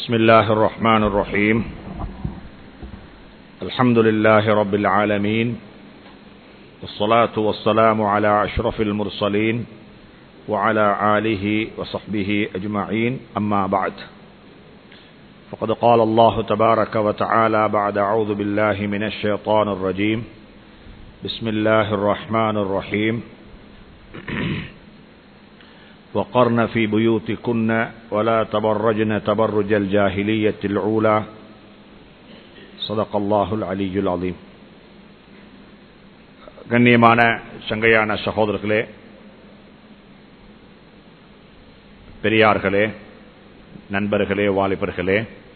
بسم الله الرحمن الرحيم الحمد لله رب العالمين والصلاة والسلام على أشرف المرسلين وعلى آله وصحبه أجمعين أما بعد فقد قال الله تبارك وتعالى بعد أعوذ بالله من الشيطان الرجيم بسم الله الرحمن الرحيم وقرن في بيوتكن ولا تبرجن تبرج الجاهلية الأولى صدق الله العلي العظيم கண்ணியமான சங்கையான சகோதரர்களே பெரியார்களே நண்பர்களே வாலிபர்களே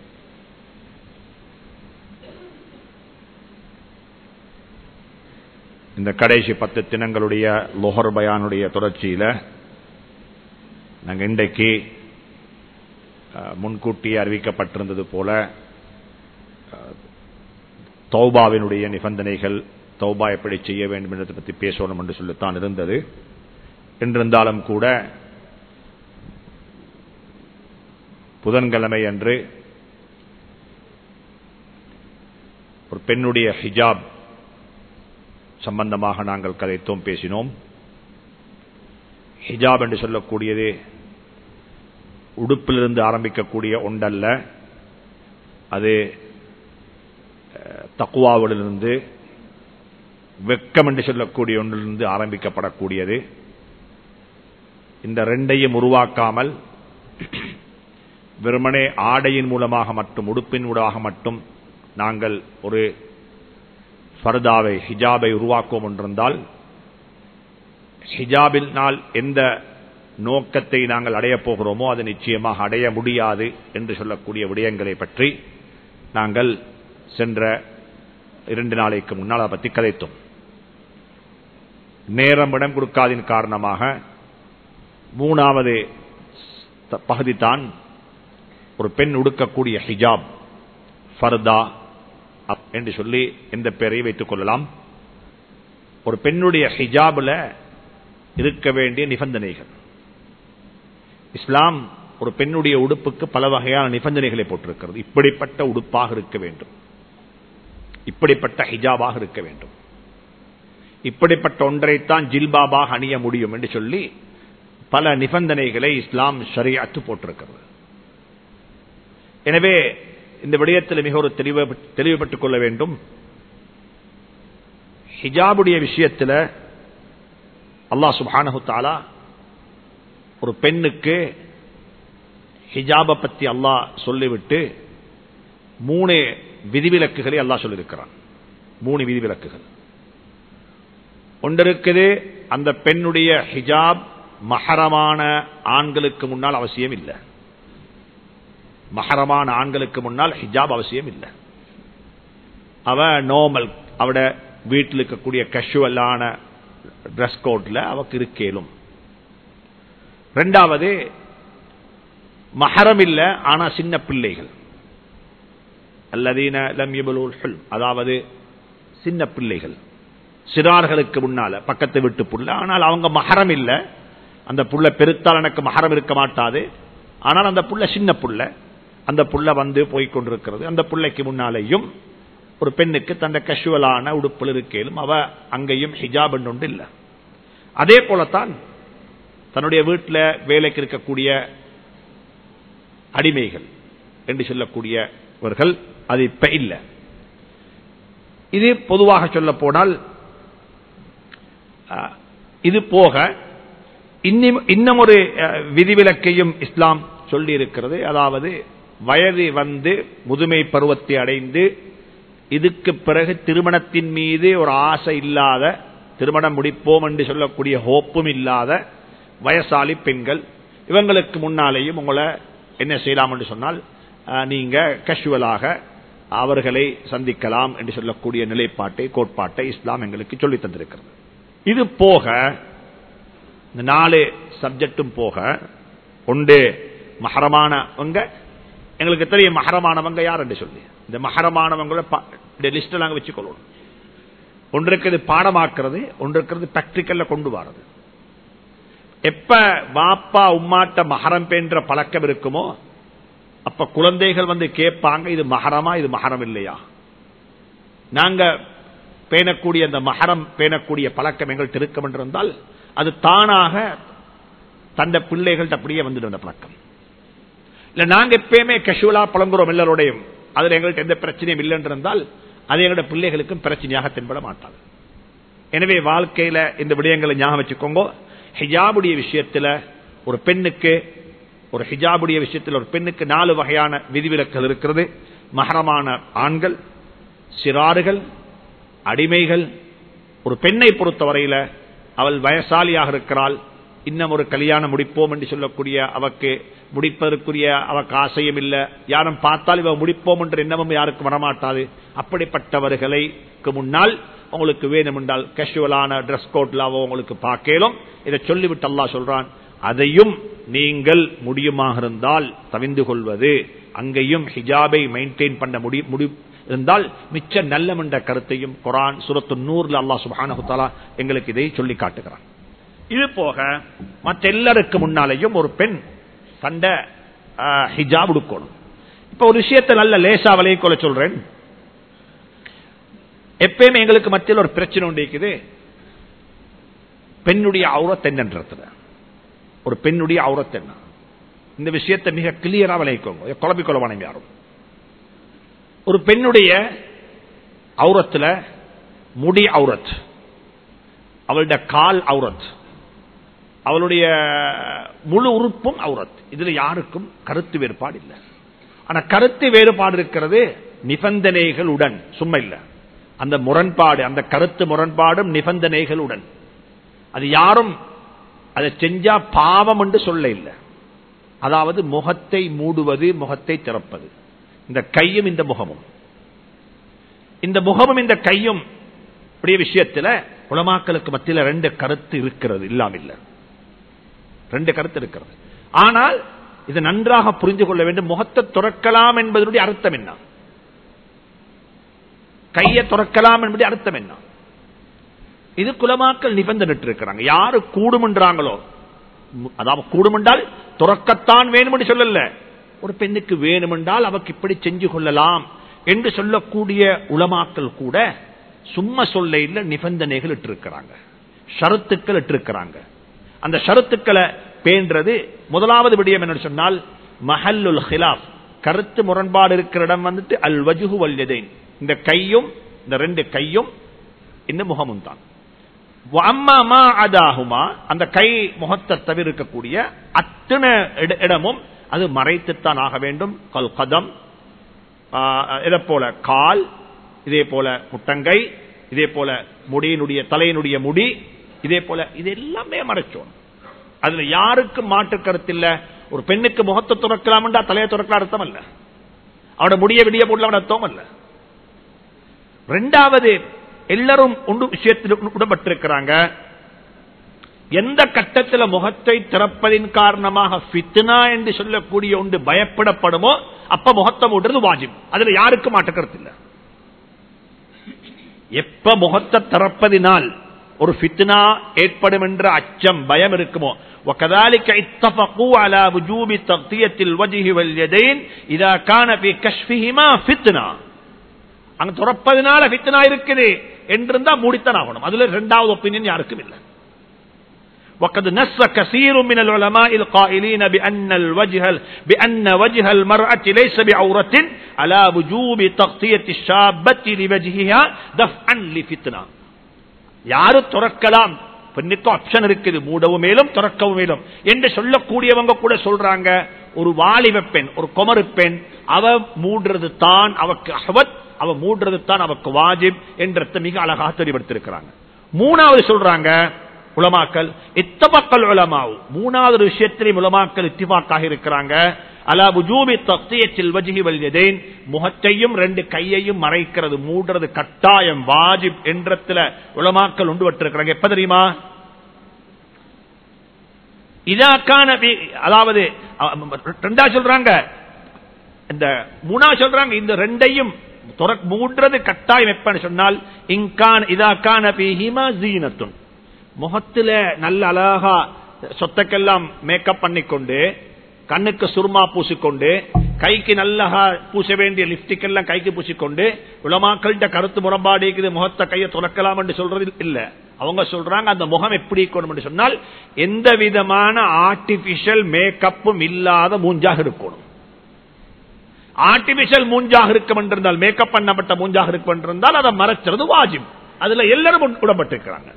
இந்த கடைசி பத்து தினங்களுடைய லொஹர் பயானுடைய தொடர்ச்சியில் நாங்கள் இன்றைக்கு முன்கூட்டி அறிவிக்கப்பட்டிருந்தது போல தௌபாவினுடைய நிபந்தனைகள் தௌபா எப்படி செய்ய வேண்டும் என்பதை பற்றி பேசணும் என்று சொல்லித்தான் இருந்தது என்றிருந்தாலும் கூட புதன்கிழமை அன்று ஒரு பெண்ணுடைய ஹிஜாப் சம்பந்தமாக நாங்கள் கதைத்தோம் பேசினோம் ஹிஜாப் என்று சொல்லக்கூடியது உடுப்பிலிருந்து ஆரம்பிக்கக்கூடிய ஒன்றல்ல அது தக்குவாவிலிருந்து வெக்கம் என்று சொல்லக்கூடிய ஒன்றிலிருந்து ஆரம்பிக்கப்படக்கூடியது இந்த ரெண்டையும் உருவாக்காமல் வெறுமனே ஆடையின் மூலமாக மட்டும் உடுப்பின் ஊடாக மட்டும் நாங்கள் ஒரு ஃபர்தாவை ஹிஜாபை உருவாக்குவோம் என்றிருந்தால் ஹிஜாபினால் எந்த நோக்கத்தை நாங்கள் அடையப் போகிறோமோ அது நிச்சயமாக அடைய முடியாது என்று சொல்லக்கூடிய விடயங்களை பற்றி நாங்கள் சென்ற இரண்டு நாளைக்கு முன்னால் அதை பற்றி கதைத்தோம் நேரம் இடம் கொடுக்காதின் காரணமாக மூணாவது பகுதி தான் ஒரு பெண் உடுக்கக்கூடிய ஹிஜாப் ஃபர்தா என்று சொல்லி எந்த பெயரை வைத்துக் கொள்ளலாம் ஒரு பெண்ணுடைய ஹிஜாபில் இருக்க வேண்டிய நிபந்தனைகள் இஸ்லாம் ஒரு பெண்ணுடைய உடுப்புக்கு பல வகையான நிபந்தனைகளை போட்டிருக்கிறது இப்படிப்பட்ட உடுப்பாக இருக்க வேண்டும் இப்படிப்பட்ட ஹிஜாபாக இருக்க வேண்டும் இப்படிப்பட்ட ஒன்றைத்தான் ஜில்பாபாக அணிய முடியும் என்று சொல்லி பல நிபந்தனைகளை இஸ்லாம் சரியாத்து போட்டிருக்கிறது எனவே இந்த விடயத்தில் மிக ஒரு தெளிவுபட்டுக் கொள்ள வேண்டும் ஹிஜாபுடைய விஷயத்தில் அல்லா சுபானு தாலா ஒரு பெண்ணுக்கு ஹிஜாபை பத்தி அல்லாஹ் சொல்லிவிட்டு மூணு விதிவிலக்குகளை அல்லாஹ் சொல்லியிருக்கிறான் மூணு விதிவிலக்குகள் ஒன்றிருக்குது அந்த பெண்ணுடைய ஹிஜாப் மகரமான ஆண்களுக்கு முன்னால் அவசியம் இல்லை மகரமான ஆண்களுக்கு முன்னால் ஹிஜாப் அவசியம் இல்லை அவ நோமல் அவட வீட்டில் இருக்கக்கூடிய கஷுவலான ட்ரெஸ் கோட்ல அவக்கு இருக்கேலும் ரெண்டாவது மகரம் இல்ல ஆனா சின்ன பிள்ளைகள் அல்லதீன அதாவது சின்ன பிள்ளைகள் சிறார்களுக்கு முன்னால பக்கத்தை விட்டு புள்ள ஆனால் அவங்க மகரம் இல்ல அந்த புள்ள பெருத்தால் எனக்கு மகரம் இருக்க மாட்டாது ஆனால் அந்த புள்ள சின்ன புள்ள அந்த புள்ள வந்து போய்கொண்டிருக்கிறது அந்த பிள்ளைக்கு முன்னாலேயும் ஒரு பெண்ணுக்கு தந்த கஷுவலான உடுப்பில் இருக்கேலும் அவ அங்கேயும் ஹிஜாப் ஒன்று இல்லை அதே போலத்தான் தன்னுடைய வீட்டில் வேலைக்கு இருக்கக்கூடிய அடிமைகள் என்று சொல்லக்கூடியவர்கள் அது இப்ப இல்லை இது பொதுவாக சொல்ல போனால் இது போக இன்னும் ஒரு விதிவிலக்கையும் இஸ்லாம் சொல்லி இருக்கிறது அதாவது வயது வந்து முதுமை பருவத்தை அடைந்து இதுக்கு பிறகு திருமணத்தின் மீது ஒரு ஆசை இல்லாத திருமணம் முடிப்போம் என்று சொல்லக்கூடிய ஹோப்பும் இல்லாத வயசாலி பெண்கள் இவங்களுக்கு முன்னாலேயும் உங்களை என்ன செய்யலாம் என்று சொன்னால் நீங்க கேஷுவலாக அவர்களை சந்திக்கலாம் என்று சொல்லக்கூடிய நிலைப்பாட்டை கோட்பாட்டை இஸ்லாம் எங்களுக்கு சொல்லி தந்திருக்கிறது இது போக இந்த நாலு சப்ஜெக்டும் போக ஒன்று மகரமானவங்க எங்களுக்கு தெரியும் மகரமானவங்க யார் என்று சொல்லி இந்த மகரமானவங்கள லிஸ்ட் நாங்கள் வச்சுக்கொள்ளணும் ஒன்று இருக்கிறது பாடமாக்குறது ஒன்று இருக்கிறது பிராக்டிக்கல்ல கொண்டு வரது எப்ப வாப்பா உம்மாட்ட மகரம் பென்ற பழக்கம் இருக்குமோ அப்ப குழந்தைகள் வந்து கேட்பாங்க இது மகரமா இது மகரம் இல்லையா நாங்க பேணக்கூடிய அந்த மகரம் பேணக்கூடிய பழக்கம் எங்கள்கிட்ட இருக்கும் என்றிருந்தால் அது தானாக தந்த பிள்ளைகள்ட்ட அப்படியே வந்துடும் அந்த பழக்கம் இல்ல நாங்க எப்பயுமே கஷுவலா பழங்குறோம் எல்லாரோடையும் அதுல எங்கள்கிட்ட எந்த பிரச்சனையும் இல்லை என்றிருந்தால் அது எங்களுடைய பிள்ளைகளுக்கும் பிரச்சனையாக தென்பட மாட்டாது எனவே வாழ்க்கையில இந்த விடயங்களை ஞாபகம் வச்சுக்கோங்க ஹிஜாபுடைய விஷயத்துல ஒரு பெண்ணுக்கு ஒரு ஹிஜாபுடைய விஷயத்தில் ஒரு பெண்ணுக்கு நாலு வகையான விதிவிலக்கல் இருக்கிறது மகரமான ஆண்கள் சிறாறுகள் அடிமைகள் ஒரு பெண்ணை பொறுத்தவரையில அவள் வயசாலியாக இருக்கிறாள் இன்னும் ஒரு கல்யாணம் முடிப்போம் என்று சொல்லக்கூடிய அவக்கு முடிப்பதற்குரிய அவக்கு ஆசையும் இல்லை யாரும் பார்த்தால் இவ முடிப்போம் என்ற எண்ணமும் யாருக்கும் வரமாட்டாது அப்படிப்பட்டவர்களுக்கு முன்னால் உங்களுக்கு வேணும் என்றால் கேஷுவலான ட்ரெஸ் கோட்ல உங்களுக்கு பார்க்கலும் இதை சொல்லிவிட்டு அல்லா சொல்றான் அதையும் நீங்கள் முடியுமாக இருந்தால் தவிந்து கொள்வது அங்கேயும் ஹிஜாபை மெயின்டைன் பண்ண முடி இருந்தால் மிச்ச நல்லம் என்ற கருத்தையும் குரான் சுரத்து நூறுல அல்லா சுபானகுத்தாலா எங்களுக்கு இதை சொல்லி காட்டுகிறான் இது போக மற்ற எல்லாருக்கு முன்னாலேயும் ஒரு பெண் கண்ட ஹிஜாப் உடுக்கணும் இப்ப ஒரு விஷயத்தை நல்ல லேசா விலையை கொள்ள சொல்றேன் எப்பயுமே எங்களுக்கு மத்தியில் ஒரு பிரச்சனை உண்டு இருக்குது பெண்ணுடைய அவுரத் என்னன்றதுல ஒரு பெண்ணுடைய அவுரத் என்ன இந்த விஷயத்தை மிக கிளியரா விளைவிக்கோங்க குழப்பிக் கொள்ளவான யாரும் ஒரு பெண்ணுடைய அவுரத்துல முடி அவுரத் அவளுடைய கால் அவுரத் அவளுடைய முழு உறுப்பும் அவுரத் இதுல யாருக்கும் கருத்து வேறுபாடு இல்லை ஆனா கருத்து வேறுபாடு இருக்கிறது நிபந்தனைகளுடன் சும்மா இல்ல அந்த முரண்பாடு அந்த கருத்து முரண்பாடும் நிபந்தனைகளுடன் அது யாரும் அதை செஞ்சா பாவம் என்று சொல்ல இல்லை அதாவது முகத்தை மூடுவது முகத்தை திறப்பது இந்த கையும் இந்த முகமும் இந்த முகமும் இந்த கையும் இப்படிய விஷயத்தில் உலமாக்களுக்கு மத்தியில் ரெண்டு கருத்து இருக்கிறது இல்லாம ரெண்டு கருத்து இருக்கிறது ஆனால் இதை நன்றாக புரிந்து கொள்ள வேண்டும் முகத்தை துறக்கலாம் என்பதனுடைய அர்த்தம் என்ன கையை துறக்கலாம் என்பது அர்த்தம் என்ன இது குலமாக்கள் நிபந்தனை இருக்கிறாங்க யாரு கூடுமென்றாங்களோ அதாவது கூடுமென்றால் துறக்கத்தான் வேணும் என்று சொல்லல ஒரு பெண்ணுக்கு வேணுமென்றால் அவக்கு இப்படி செஞ்சு கொள்ளலாம் என்று சொல்லக்கூடிய உலமாக்கள் கூட சும்மா சொல்ல இல்ல நிபந்தனைகள் இட்டிருக்கிறாங்க ஷரத்துக்கள் இட்டிருக்கிறாங்க அந்த ஷரத்துக்களை பேன்றது முதலாவது விடயம் என்ன சொன்னால் மஹல்லுல் ஹிலாப் கருத்து முரண்பாடு இருக்கிற இடம் வந்துட்டு அல் வஜுகு வல்யதேன் இந்த கையும் இந்த ரெண்டு கையும் இந்த முகமும் தான் அதாகுமா அந்த கை முகத்தை தவிர இருக்கக்கூடிய அத்தனை இடமும் அது மறைத்துத்தான் ஆக வேண்டும் கல் கதம் இதை போல கால் இதே போல முட்டங்கை இதே போல முடியினுடைய தலையினுடைய முடி இதே போல இது எல்லாமே மறைச்சோம் அதுல யாருக்கும் மாற்று கருத்து இல்ல ஒரு பெண்ணுக்கு முகத்தை துறக்கலாம் தலையை துறக்கலாம் அர்த்தம் அல்ல அவட முடிய விடிய போடலாம் அர்த்தம் அல்ல ரெண்டாவது எல்லாரும் ஒன்று விஷயத்தில் உடன்பட்டிருக்கிறாங்க எந்த கட்டத்தில் முகத்தை திறப்பதின் காரணமாக பித்னா என்று சொல்லக்கூடிய ஒன்று பயப்படப்படுமோ அப்ப முகத்தை மூடுறது வாஜிப் அதுல யாருக்கும் மாற்றக்கருத்து இல்ல எப்ப முகத்தை திறப்பதினால் ஒரு பித்னா ஏற்படும் என்ற அச்சம் பயம் இருக்குமோ وكذلك اتفقوا على وجوب تغطية الوجه واليدين إذا كان في كشفهما فتنة அங்க துறப்பதனால பித்தனா இருக்குது என்றிருந்தா மூடித்தான் ஆகணும் அதுல இரண்டாவது ஒப்பீனியன் யாருக்கும் இல்லை وقد نص كثير من العلماء القائلين بأن الوجه بأن وجه المرأة ليس بعورة على وجوب تغطية الشابة لوجهها دفعا لفتنة யாரு துறக்கலாம் பெண்ணுக்கு ஆப்ஷன் இருக்குது மூடவும் மேலும் துறக்கவும் மேலும் என்று சொல்லக்கூடியவங்க கூட சொல்றாங்க ஒரு வாலிப பெண் ஒரு குமரு பெண் அவ மூடுறது தான் அவக்கு அகவத் அவ மூடுறது தான் அவக்கு வாஜிப் என்ற மிக அழகாக தெளிவுபடுத்திருக்கிறாங்க மூணாவது சொல்றாங்க உலமாக்கல் இத்தபக்கல் உலமாவு மூணாவது விஷயத்திலையும் உலமாக்கல் இத்திபாக்காக இருக்கிறாங்க அலா புஜூபி தப்தியத்தில் வஜிகி வல்யதேன் முகத்தையும் ரெண்டு கையையும் மறைக்கிறது மூடுறது கட்டாயம் வாஜிப் என்றத்துல உலமாக்கல் உண்டு வட்டிருக்கிறாங்க எப்ப தெரியுமா இதாக்கான அதாவது ரெண்டா சொல்றாங்க இந்த மூணா சொல்றாங்க இந்த ரெண்டையும் மூன்றது கட்டாயம் எப்பன்னு சொன்னால் இங்கான் இதாக்கான ஜீனத்துன் முகத்துல நல்ல அழகா சொத்தக்கெல்லாம் மேக்கப் பண்ணிக்கொண்டு கண்ணுக்கு சுருமா பூசிக்கொண்டு கைக்கு நல்லா பூச வேண்டிய லிப்டிக் எல்லாம் கைக்கு பூசிக்கொண்டு உலமாக்கள்கிட்ட கருத்து முரண்பாடு இருக்குது முகத்தை கையை துறக்கலாம் என்று சொல்றது இல்ல அவங்க சொல்றாங்க அந்த முகம் எப்படி இருக்கணும் என்று சொன்னால் எந்த விதமான ஆர்டிபிஷியல் மேக்கப்பும் இல்லாத மூஞ்சாக இருக்கணும் ஆர்டிபிஷியல் மூஞ்சாக இருக்கும் என்றிருந்தால் மேக்கப் பண்ணப்பட்ட மூஞ்சாக இருக்கும் என்றிருந்தால் அதை மறைக்கிறது வாஜிப் அதுல எல்லாரும் உடம்பட்டிருக்கிறாங்க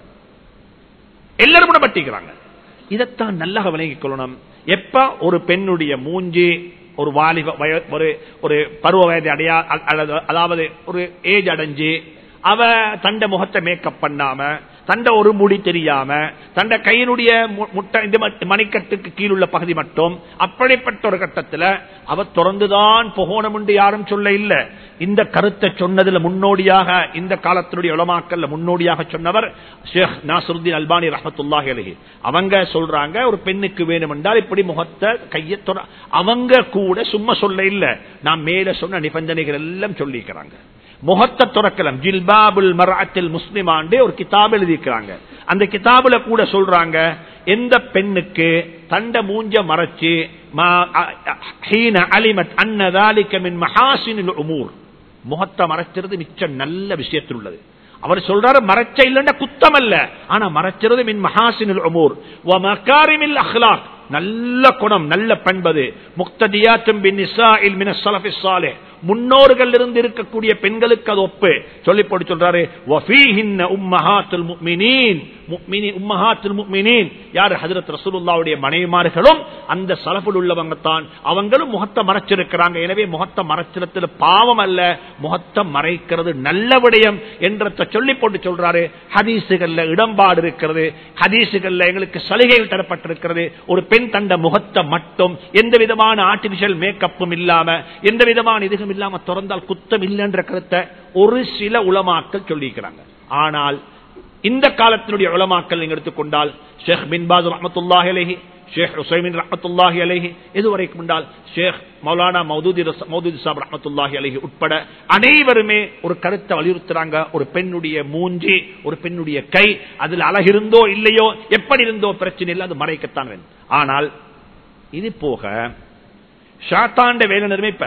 எல்லாரும் உடம்பட்டிருக்கிறாங்க இதைத்தான் நல்லா விளங்கிக் கொள்ளணும் எப்ப ஒரு பெண்ணுடைய மூஞ்சி ஒரு வாலிப வய- ஒரு ஒரு பருவ வயது அடையா அல்லது அதாவது ஒரு ஏஜ் அடைஞ்சு அவ தண்ட முகத்தை மேக்கப் பண்ணாம தண்ட ஒரு முடி தெரியாம தண்ட கையினுடைய மு- முட்டை இந்த ம- மணிக்கட்டுக்கு கீழுள்ள பகுதி மட்டும் அப்படிப்பட்ட ஒரு கட்டத்துல அவ திறந்துதான் போகணும் என்று யாரும் சொல்ல இல்ல இந்த கருத்தை சொன்னதுல முன்னோடியாக இந்த காலத்தினுடைய உலமாக்கல்ல முன்னோடியாக சொன்னவர் ஷேக் நாசருத்தீன் அல்பானி ரஹமத்துல்லாஹி அலைஹி அவங்க சொல்றாங்க ஒரு பெண்ணுக்கு வேணும் என்றால் இப்படி முகத்தை கையை தொட அவங்க கூட சும்மா சொல்ல இல்ல நான் மேல சொன்ன நிபந்தனைகள் எல்லாம் சொல்லிக்கிறாங்க முகத்தை துறக்கலாம் ஜில்பாபுல் மராத்தில் முஸ்லிமாண்டு ஒரு கிதாப் எழுதிக்கிறாங்க அந்த கிதாபுல கூட சொல்றாங்க எந்த பெண்ணுக்கு தண்ட மூஞ்ச மறைச்சு மா- அ- அ- ஹீன அலிமத் அன்னதாலிக்க மின் மஹாசினில் உமூர் முகத்தை மறைச்சிறது மிச்சம் நல்ல விஷயத்தில் உள்ளது அவர் சொல்றாரு மறைச்ச இல்லைன்னா குத்தம் அல்ல ஆனா மறைச்சிறது மின் மஹாசினில் உமூர் வ மகாரிமில் அஹ்லாக் நல்ல குணம் நல்ல பண்பது முக்ததியாத்தும் பின் இஸ்ராயில் மின ஸலஃபி ஸாலிஹ் முன்னோர்கள் இருந்து இருக்கக்கூடிய பெண்களுக்கு அது ஒப்பு சொல்லி போட்டு சொல்றாரு வஃபீஹின்ன உம்மஹாத்துல் முஃமினீன் முஃமினி உம்மஹாத்துல் முஃமினீன் யார் ஹஜரத் ரசூலுல்லாஹ்வுடைய மனைவிமார்களும் அந்த சலஃபில் உள்ளவங்க தான் அவங்களும் முகத்தை மறைச்சிருக்கிறாங்க எனவே முகத்தை மறைச்சிருத்துல பாவம் அல்ல முகத்தை மறைக்கிறது நல்ல விடயம் என்ற சொல்லி போட்டு சொல்றாரு ஹதீசுகள்ல இடம்பாடு இருக்கிறது ஹதீசுகள்ல எங்களுக்கு சலுகைகள் தரப்பட்டிருக்கிறது ஒரு பெண் தண்ட முகத்தை மட்டும் எந்த விதமான ஆர்டிபிஷியல் மேக்கப்பும் இல்லாம எந்த விதமான இதுவும் இல்லாம திறந்தால் குத்தம் இல்லைன்ற கருத்தை ஒரு சில உலமாக்கள் சொல்லியிருக்கிறாங்க ஆனால் இந்த காலத்தினுடைய உலமாக்கள் நீங்க எடுத்துக்கொண்டால் ஷேக் பின்பாஸ் ரஹமத்துல்லாஹி அலைஹி ஷேக் ஹுசைமின் ரஹமத்துல்லாஹி அலைஹி இதுவரைக்கும் உண்டால் ஷேக் மௌலானா மௌதூதி ரஸ்- மௌதூதி சாப் ரஹமத்துல்லாஹி அலைஹி உட்பட அனைவருமே ஒரு கருத்தை வலியுறுத்துறாங்க ஒரு பெண்ணுடைய மூஞ்சி ஒரு பெண்ணுடைய கை அதில் அழகிருந்தோ இல்லையோ எப்படி இருந்தோ பிரச்சனை இல்லை அது மறைக்கத்தான் வேண்டும் ஆனால் இது போக ஷாத்தாண்ட வேலை நிர்மிப்ப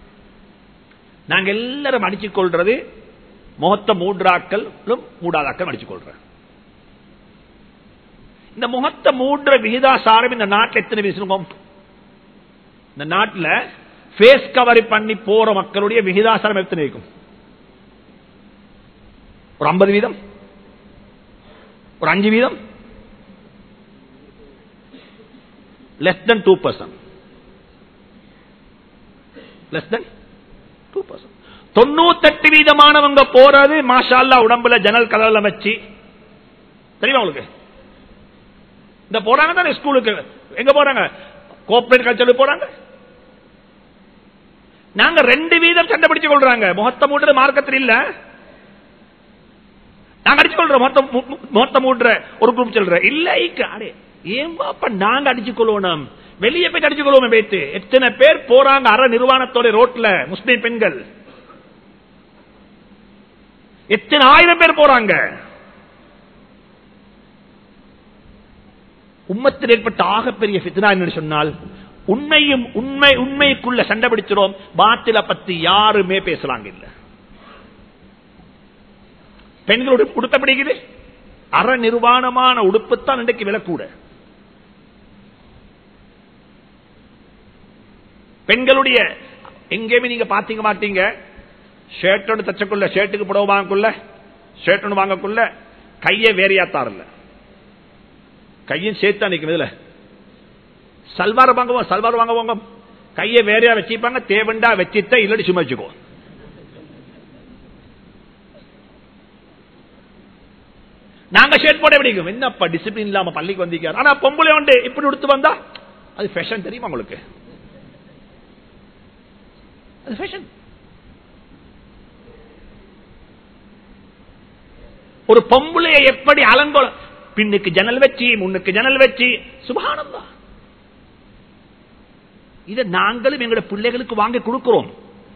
நாங்க எல்லாரும் அடிச்சுக் கொள்றது முகத்த மூன்றாக்களும் மூடாதாக்கள் அடிச்சுக் கொள்றோம் இந்த முகத்தை மூன்ற விகிதாசாரம் இந்த நாட்டில் எத்தனை பேசுவோம் இந்த நாட்டில் ஃபேஸ் கவரி பண்ணி போற மக்களுடைய விகிதாசாரம் எத்தனை இருக்கும் ஒரு ஐம்பது வீதம் ஒரு அஞ்சு வீதம் less than two percent less than two percent தொண்ணூத்தெட்டு வீதமானவங்க போறது மாஷா அல்லாஹ் உடம்புல ஜன்னல் கதவுல வச்சு தெரியுமா உங்களுக்கு இந்த போறாங்க தானே ஸ்கூலுக்கு எங்க போறாங்க கோஆபரேட் கல்ச்சருக்கு போறாங்க நாங்க ரெண்டு வீதம் சண்டை பிடிச்சு கொள்றாங்க முகத்த மூடுற மார்க்கத்தில் இல்ல நாங்க அடிச்சு கொள்றோம் மொத்த மொத்த மூடுற ஒரு குரூப் சொல்ற இல்ல ஐக்கு, அடே ஏன் பாப்பா நாங்க அடிச்சு கொள்வோம் வெளியே போய் அடிச்சு கொள்வோம் பேத்து எத்தனை பேர் போறாங்க அற நிர்வாணத்தோட ரோட்ல முஸ்லிம் பெண்கள் எத்தனை ஆயிரம் பேர் போறாங்க உம்மத்தில் ஏற்பட்ட ஆகப்பெரிய ஃபித்னா என்று சொன்னால் உண்மையும் உண்மை உண்மைக்குள்ள சண்டை பிடிச்சிரோம் பாத்தில பத்தி யாருமே பேசலாங்க இல்ல பெண்களோட உடுத்த பிடிக்குது அற நிர்வாணமான உடுப்புத்தான் இன்றைக்கு விலை கூட பெண்களுடைய எங்கேயுமே நீங்க பாத்தீங்க மாட்டீங்க ஷர்ட் ஒன்று தச்சக்குள்ள ஷர்ட்டுக்கு புடவை வாங்கக்குள்ள ஷர்ட் ஒன்று வாங்கக்குள்ள கையை வேறையாத்தாருல்ல கையும் சேர்த்தா நிற்கிறதுல சல்வார் வாங்குவோம் சல்வார் வாங்குவாங்க கையை வேறையா வச்சுப்பாங்க தேவண்டா வச்சுட்ட இல்லாட்டி சும்மா வச்சுக்கோ நாங்க ஷேட் போட பிடிக்கும் என்னப்பா டிசிப்ளின் இல்லாம பள்ளிக்கு வந்திருக்காரு ஆனா பொம்பளை உண்டு இப்படி உடுத்து வந்தா அது ஃபேஷன் தெரியுமா உங்களுக்கு அது ஃபேஷன் ஒரு பொம்பளைய எப்படி அலங்கோல பின்னுக்கு ஜன்னல் வச்சு முன்னுக்கு ஜன்னல் வச்சு சுபானந்தா இதை நாங்களும் எங்களுடைய பிள்ளைகளுக்கு வாங்கி கொடுக்கிறோம்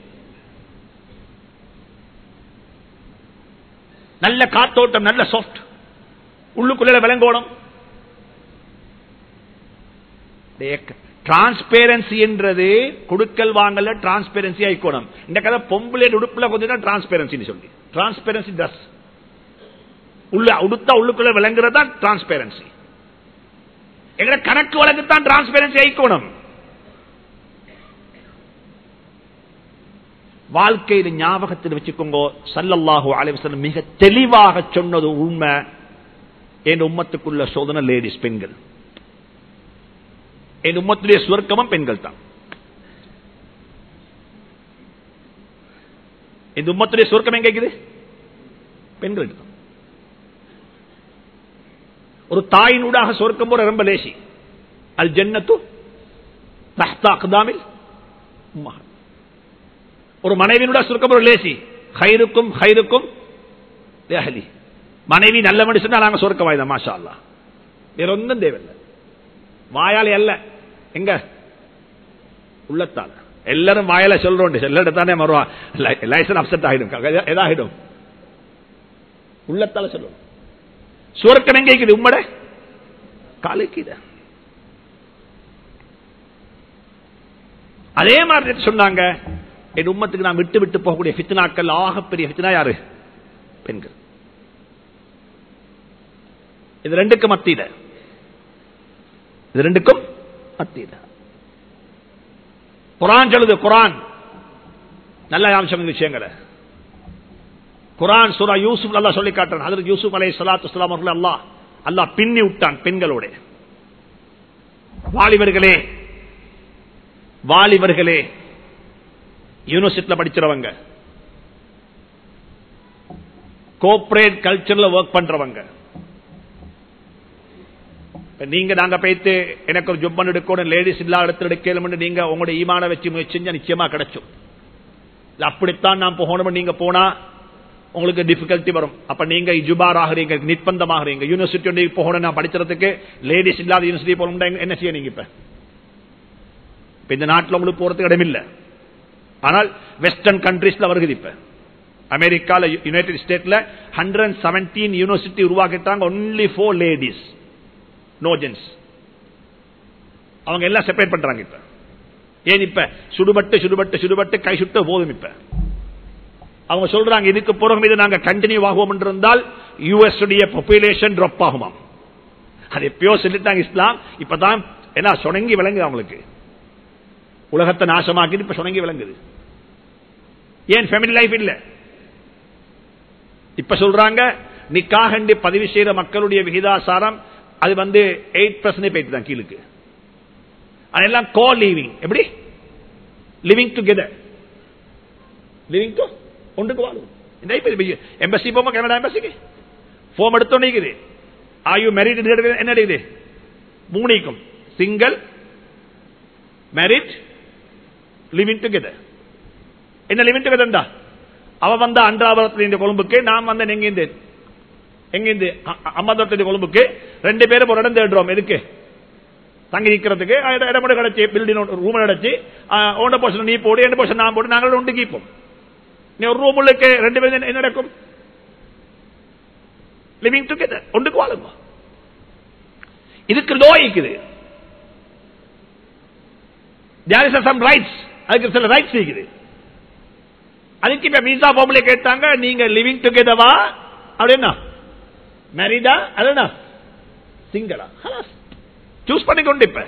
நல்ல காத்தோட்டம் நல்ல சாஃப்ட் உள்ளுக்குள்ள விளங்கோணும் டிரான்ஸ்பேரன்சி என்றது கொடுக்கல் வாங்கல டிரான்ஸ்பேரன்சி ஆயிக்கோணும் இந்த கதை பொம்பளை உடுப்புல கொஞ்சம் டிரான்ஸ்பேரன்சி சொல்லி டிரான்ஸ்பேரன்சி ட்ரெஸ் உள்ள உடுத்தா உள்ளுக்குள்ள விளங்குறதா டிரான்ஸ்பேரன்சி எங்கட கணக்கு வழக்கு தான் டிரான்ஸ்பேரன்சி ஆயிக்கோணும் வாழ்க்கையில் ஞாபகத்தில் வச்சுக்கோங்க சல்லல்லாஹு அலைவசம் மிக தெளிவாக சொன்னது உண்மை என் உம்மத்துக்குள்ள சோதனை லேடிஸ் பெண்கள் என் உம்மத்துடைய சுவர்க்கமும் பெண்கள் தான் இந்த உம்மத்துடைய சுவர்க்கம் எங்க இருக்குது பெண்கள் தான் ஒரு தாயினூடாக சொர்க்கம் போற ரொம்ப லேசி அல் ஜன்னத்து தஹ்தா அக்தாமில் உம்மஹாத். ஒரு மனைவியினுடைய சுருக்கம் ஒரு லேசி ஹைருக்கும் ஹைருக்கும் லேஹலி மனைவி நல்ல மனுஷன் நாங்க சொர்க்க வாய்தா மாஷா அல்லா வேற ஒன்றும் தேவையில்லை வாயாலே அல்ல எங்க உள்ளத்தால் எல்லாரும் வாயால சொல்றோம் எல்லா தானே மறுவா லைசன் அப்செட் ஆகிடும் எதாகிடும் உள்ளத்தால சொல்லுவோம் சுவர்க்கம் எங்க இருக்குது உம்மட காலுக்கு அதே மாதிரி சொன்னாங்க என் உம்மத்துக்கு நான் விட்டு விட்டு போகக்கூடிய ஃபித்னாக்கள் ஆகப்பெரிய ஃபித்னா யாரு பெண்கள் இது ரெண்டுக்கும் மத்தியில இது ரெண்டுக்கும் மத்தியில குரான் சொல்லுது குரான் நல்ல அம்சம் இந்த விஷயங்களை குரான் சூரா யூசுப் அல்லா சொல்லி காட்டுறான் அதற்கு யூசுப் அலை சலாத்து சலாம் அவர்கள் அல்லா அல்லா பின்னி விட்டான் பெண்களோட வாலிபர்களே வாலிபர்களே யூனிவர்சிட்டியில படிச்சிருவங்க கோஆபரேட் கல்ச்சர்ல ஒர்க் பண்றவங்க இப்ப நீங்க நாங்க போயிட்டு எனக்கு ஒரு ஜொப்பன் எடுக்கணும் லேடிஸ் இல்லாத இடத்துல எடுக்கணும் நீங்க உங்களோட ஈமான வச்சு முயற்சி செஞ்சா நிச்சயமா கிடைச்சும் இல்ல அப்படித்தான் நான் போகணும் நீங்க போனா உங்களுக்கு டிஃபிகல்ட்டி வரும் அப்ப நீங்க இஜுபார் ஆகிறீங்க நிர்பந்தம் ஆகிறீங்க யூனிவர்சிட்டி போகணும் நான் படிக்கிறதுக்கு லேடிஸ் இல்லாத யூனிவர்சிட்டி போகணும் என்ன செய்ய நீங்க இப்ப இப்ப இந்த நாட்டில் உங்களுக்கு போறதுக்கு இடமில்லை ஆனால் வெஸ்டர்ன் கண்ட்ரீஸ்ல வருகிறது இப்ப அமெரிக்கால யுனைடெட் ஸ்டேட்ல ஹண்ட்ரட் செவன்டீன் யூனிவர்சிட்டி உருவாக்கிட்டாங்க only four ladies no gents அவங்க எல்லாம் செப்பரேட் பண்றாங்க இப்ப ஏன் இப்ப சுடுபட்டு சுடுபட்டு சுடுபட்டு கை சுட்ட போதும் இப்ப அவங்க சொல்றாங்க இதுக்கு பிறகு இது நாங்க கண்டினியூ ஆகுவோம் இருந்தால் யூஎஸ் உடைய பாப்புலேஷன் ட்ராப் ஆகுமா அது எப்பயோ சொல்லிட்டாங்க இஸ்லாம் இப்பதான் என்ன சொணங்கி விளங்குது அவங்களுக்கு உலகத்தை நாசமாக்கி இப்ப சொணங்கி விளங்குது ஏன் ஃபேமிலி லைஃப் இல்ல இப்ப சொல்றாங்க நிக்காகண்டி பதிவு செய்யற மக்களுடைய விகிதாசாரம் அது வந்து எயிட் பர்சன்ட் போயிட்டு தான் கீழுக்கு அதெல்லாம் கோ லிவிங் எப்படி லிவிங் டுகெதர் லிவிங் டு ஒன்றுக்கு வாழும் இந்த எம்பசி போமா கனடா எம்பசிக்கு போம் எடுத்தோன்னு ஆயு மேரிட் என்ன இருக்குது மூணிக்கும் சிங்கிள் மேரிட் லிவிங் டுகெதர் என்ன லிவிங் டுகெதர்டா அவ வந்த அன்றாபுரத்தில் இந்த கொழும்புக்கு நான் வந்த எங்கிருந்து எங்கிருந்து அம்மாதோட்டத்து கொழும்புக்கு ரெண்டு பேரும் ஒரு இடம் தேடுறோம் எதுக்கு தங்கி நிற்கிறதுக்கு இடம் கிடைச்சி பில்டிங் ரூம் அடைச்சு ஓண்ட போர்ஷன் நீ போடு எந்த போர்ஷன் நான் போடு நாங்கள் ஒன்று கீப்போம் நீ ஒரு ரூம் உள்ளுக்கு ரெண்டு பேரும் என்ன நடக்கும் லிவிங் டுகெதர் ஒன்றுக்கு வாழுங்க இதுக்கு லோ இருக்குது there is some rights அதுக்கு சில ரைட்ஸ் இருக்குது அதுக்கு இப்ப மீசா ஃபார்முலே கேட்டாங்க நீங்க லிவிங் டுகெதவா அப்படின்னா மேரிடா அதுனா சிங்களா சூஸ் பண்ணிக்கொண்டு இப்ப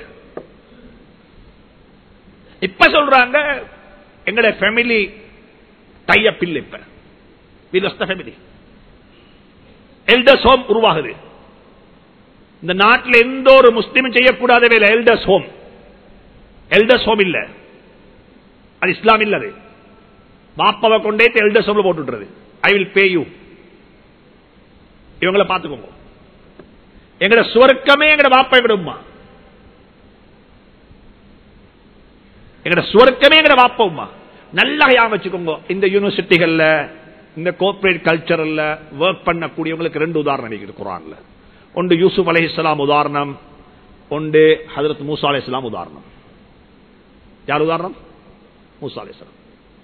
இப்ப சொல்றாங்க எங்கட ஃபேமிலி டைப் இல்ல இப்ப விலஸ்த ஃபேமிலி எல்டர்ஸ் ஹோம் உருவாகுது இந்த நாட்டில் எந்த ஒரு முஸ்லீமும் செய்யக்கூடாத வேலை எல்டர்ஸ் ஹோம் எல்டர்ஸ் ஹோம் இல்ல அது இஸ்லாம் இல்ல அது பாப்பாவை கொண்டே எல்டர்ஸ் ஹோம்ல போட்டுறது ஐ வில் பே யூ இவங்களை பார்த்துக்கோங்க எங்கட சுவர்க்கமே எங்கட பாப்பா எங்கட உமா எங்கட சுவர்க்கமே எங்கட பாப்பா உமா நல்லா ஞாபகம் வச்சுக்கோங்க இந்த யூனிவர்சிட்டிகள்ல இந்த கோஆபரேட் கல்ச்சரல்ல ஒர்க் பண்ணக்கூடியவங்களுக்கு ரெண்டு உதாரணம் இருக்குது குரான்ல ஒன்று யூசுப் அலி இஸ்லாம் உதாரணம் ஒன்று ஹதரத் மூசா அலி இஸ்லாம் உதாரணம் யார் உதாரணம் மூசா அலி இஸ்லாம்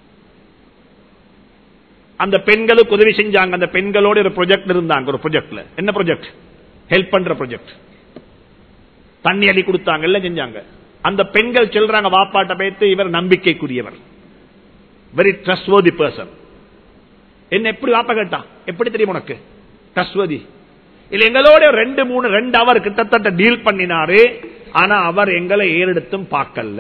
அந்த பெண்களுக்கு உதவி செஞ்சாங்க அந்த பெண்களோட ஒரு ப்ரொஜெக்ட் இருந்தாங்க ஒரு ப்ரொஜெக்ட்ல என்ன ப்ரொஜெக்ட் ஹெல்ப் பண்ற ப்ரொஜெக்ட் தண்ணி அள்ளி கொடுத்தாங்க எல்லாம் செஞ்சாங்க அந்த பெண்கள் சொல்றாங்க வாப்பாட்ட பேத்து இவர் நம்பிக்கைக்குரியவர் வெரி ட்ரஸ்ட்வர்தி பர்சன் என்ன எப்படி வாப்பா கேட்டா எப்படி தெரியும் உனக்கு ட்ரஸ்ட்வர்தி இல்ல எங்களோட ரெண்டு மூணு ரெண்டு அவர் கிட்டத்தட்ட டீல் பண்ணினாரு ஆனா அவர் எங்களை ஏறெடுத்தும் பார்க்கல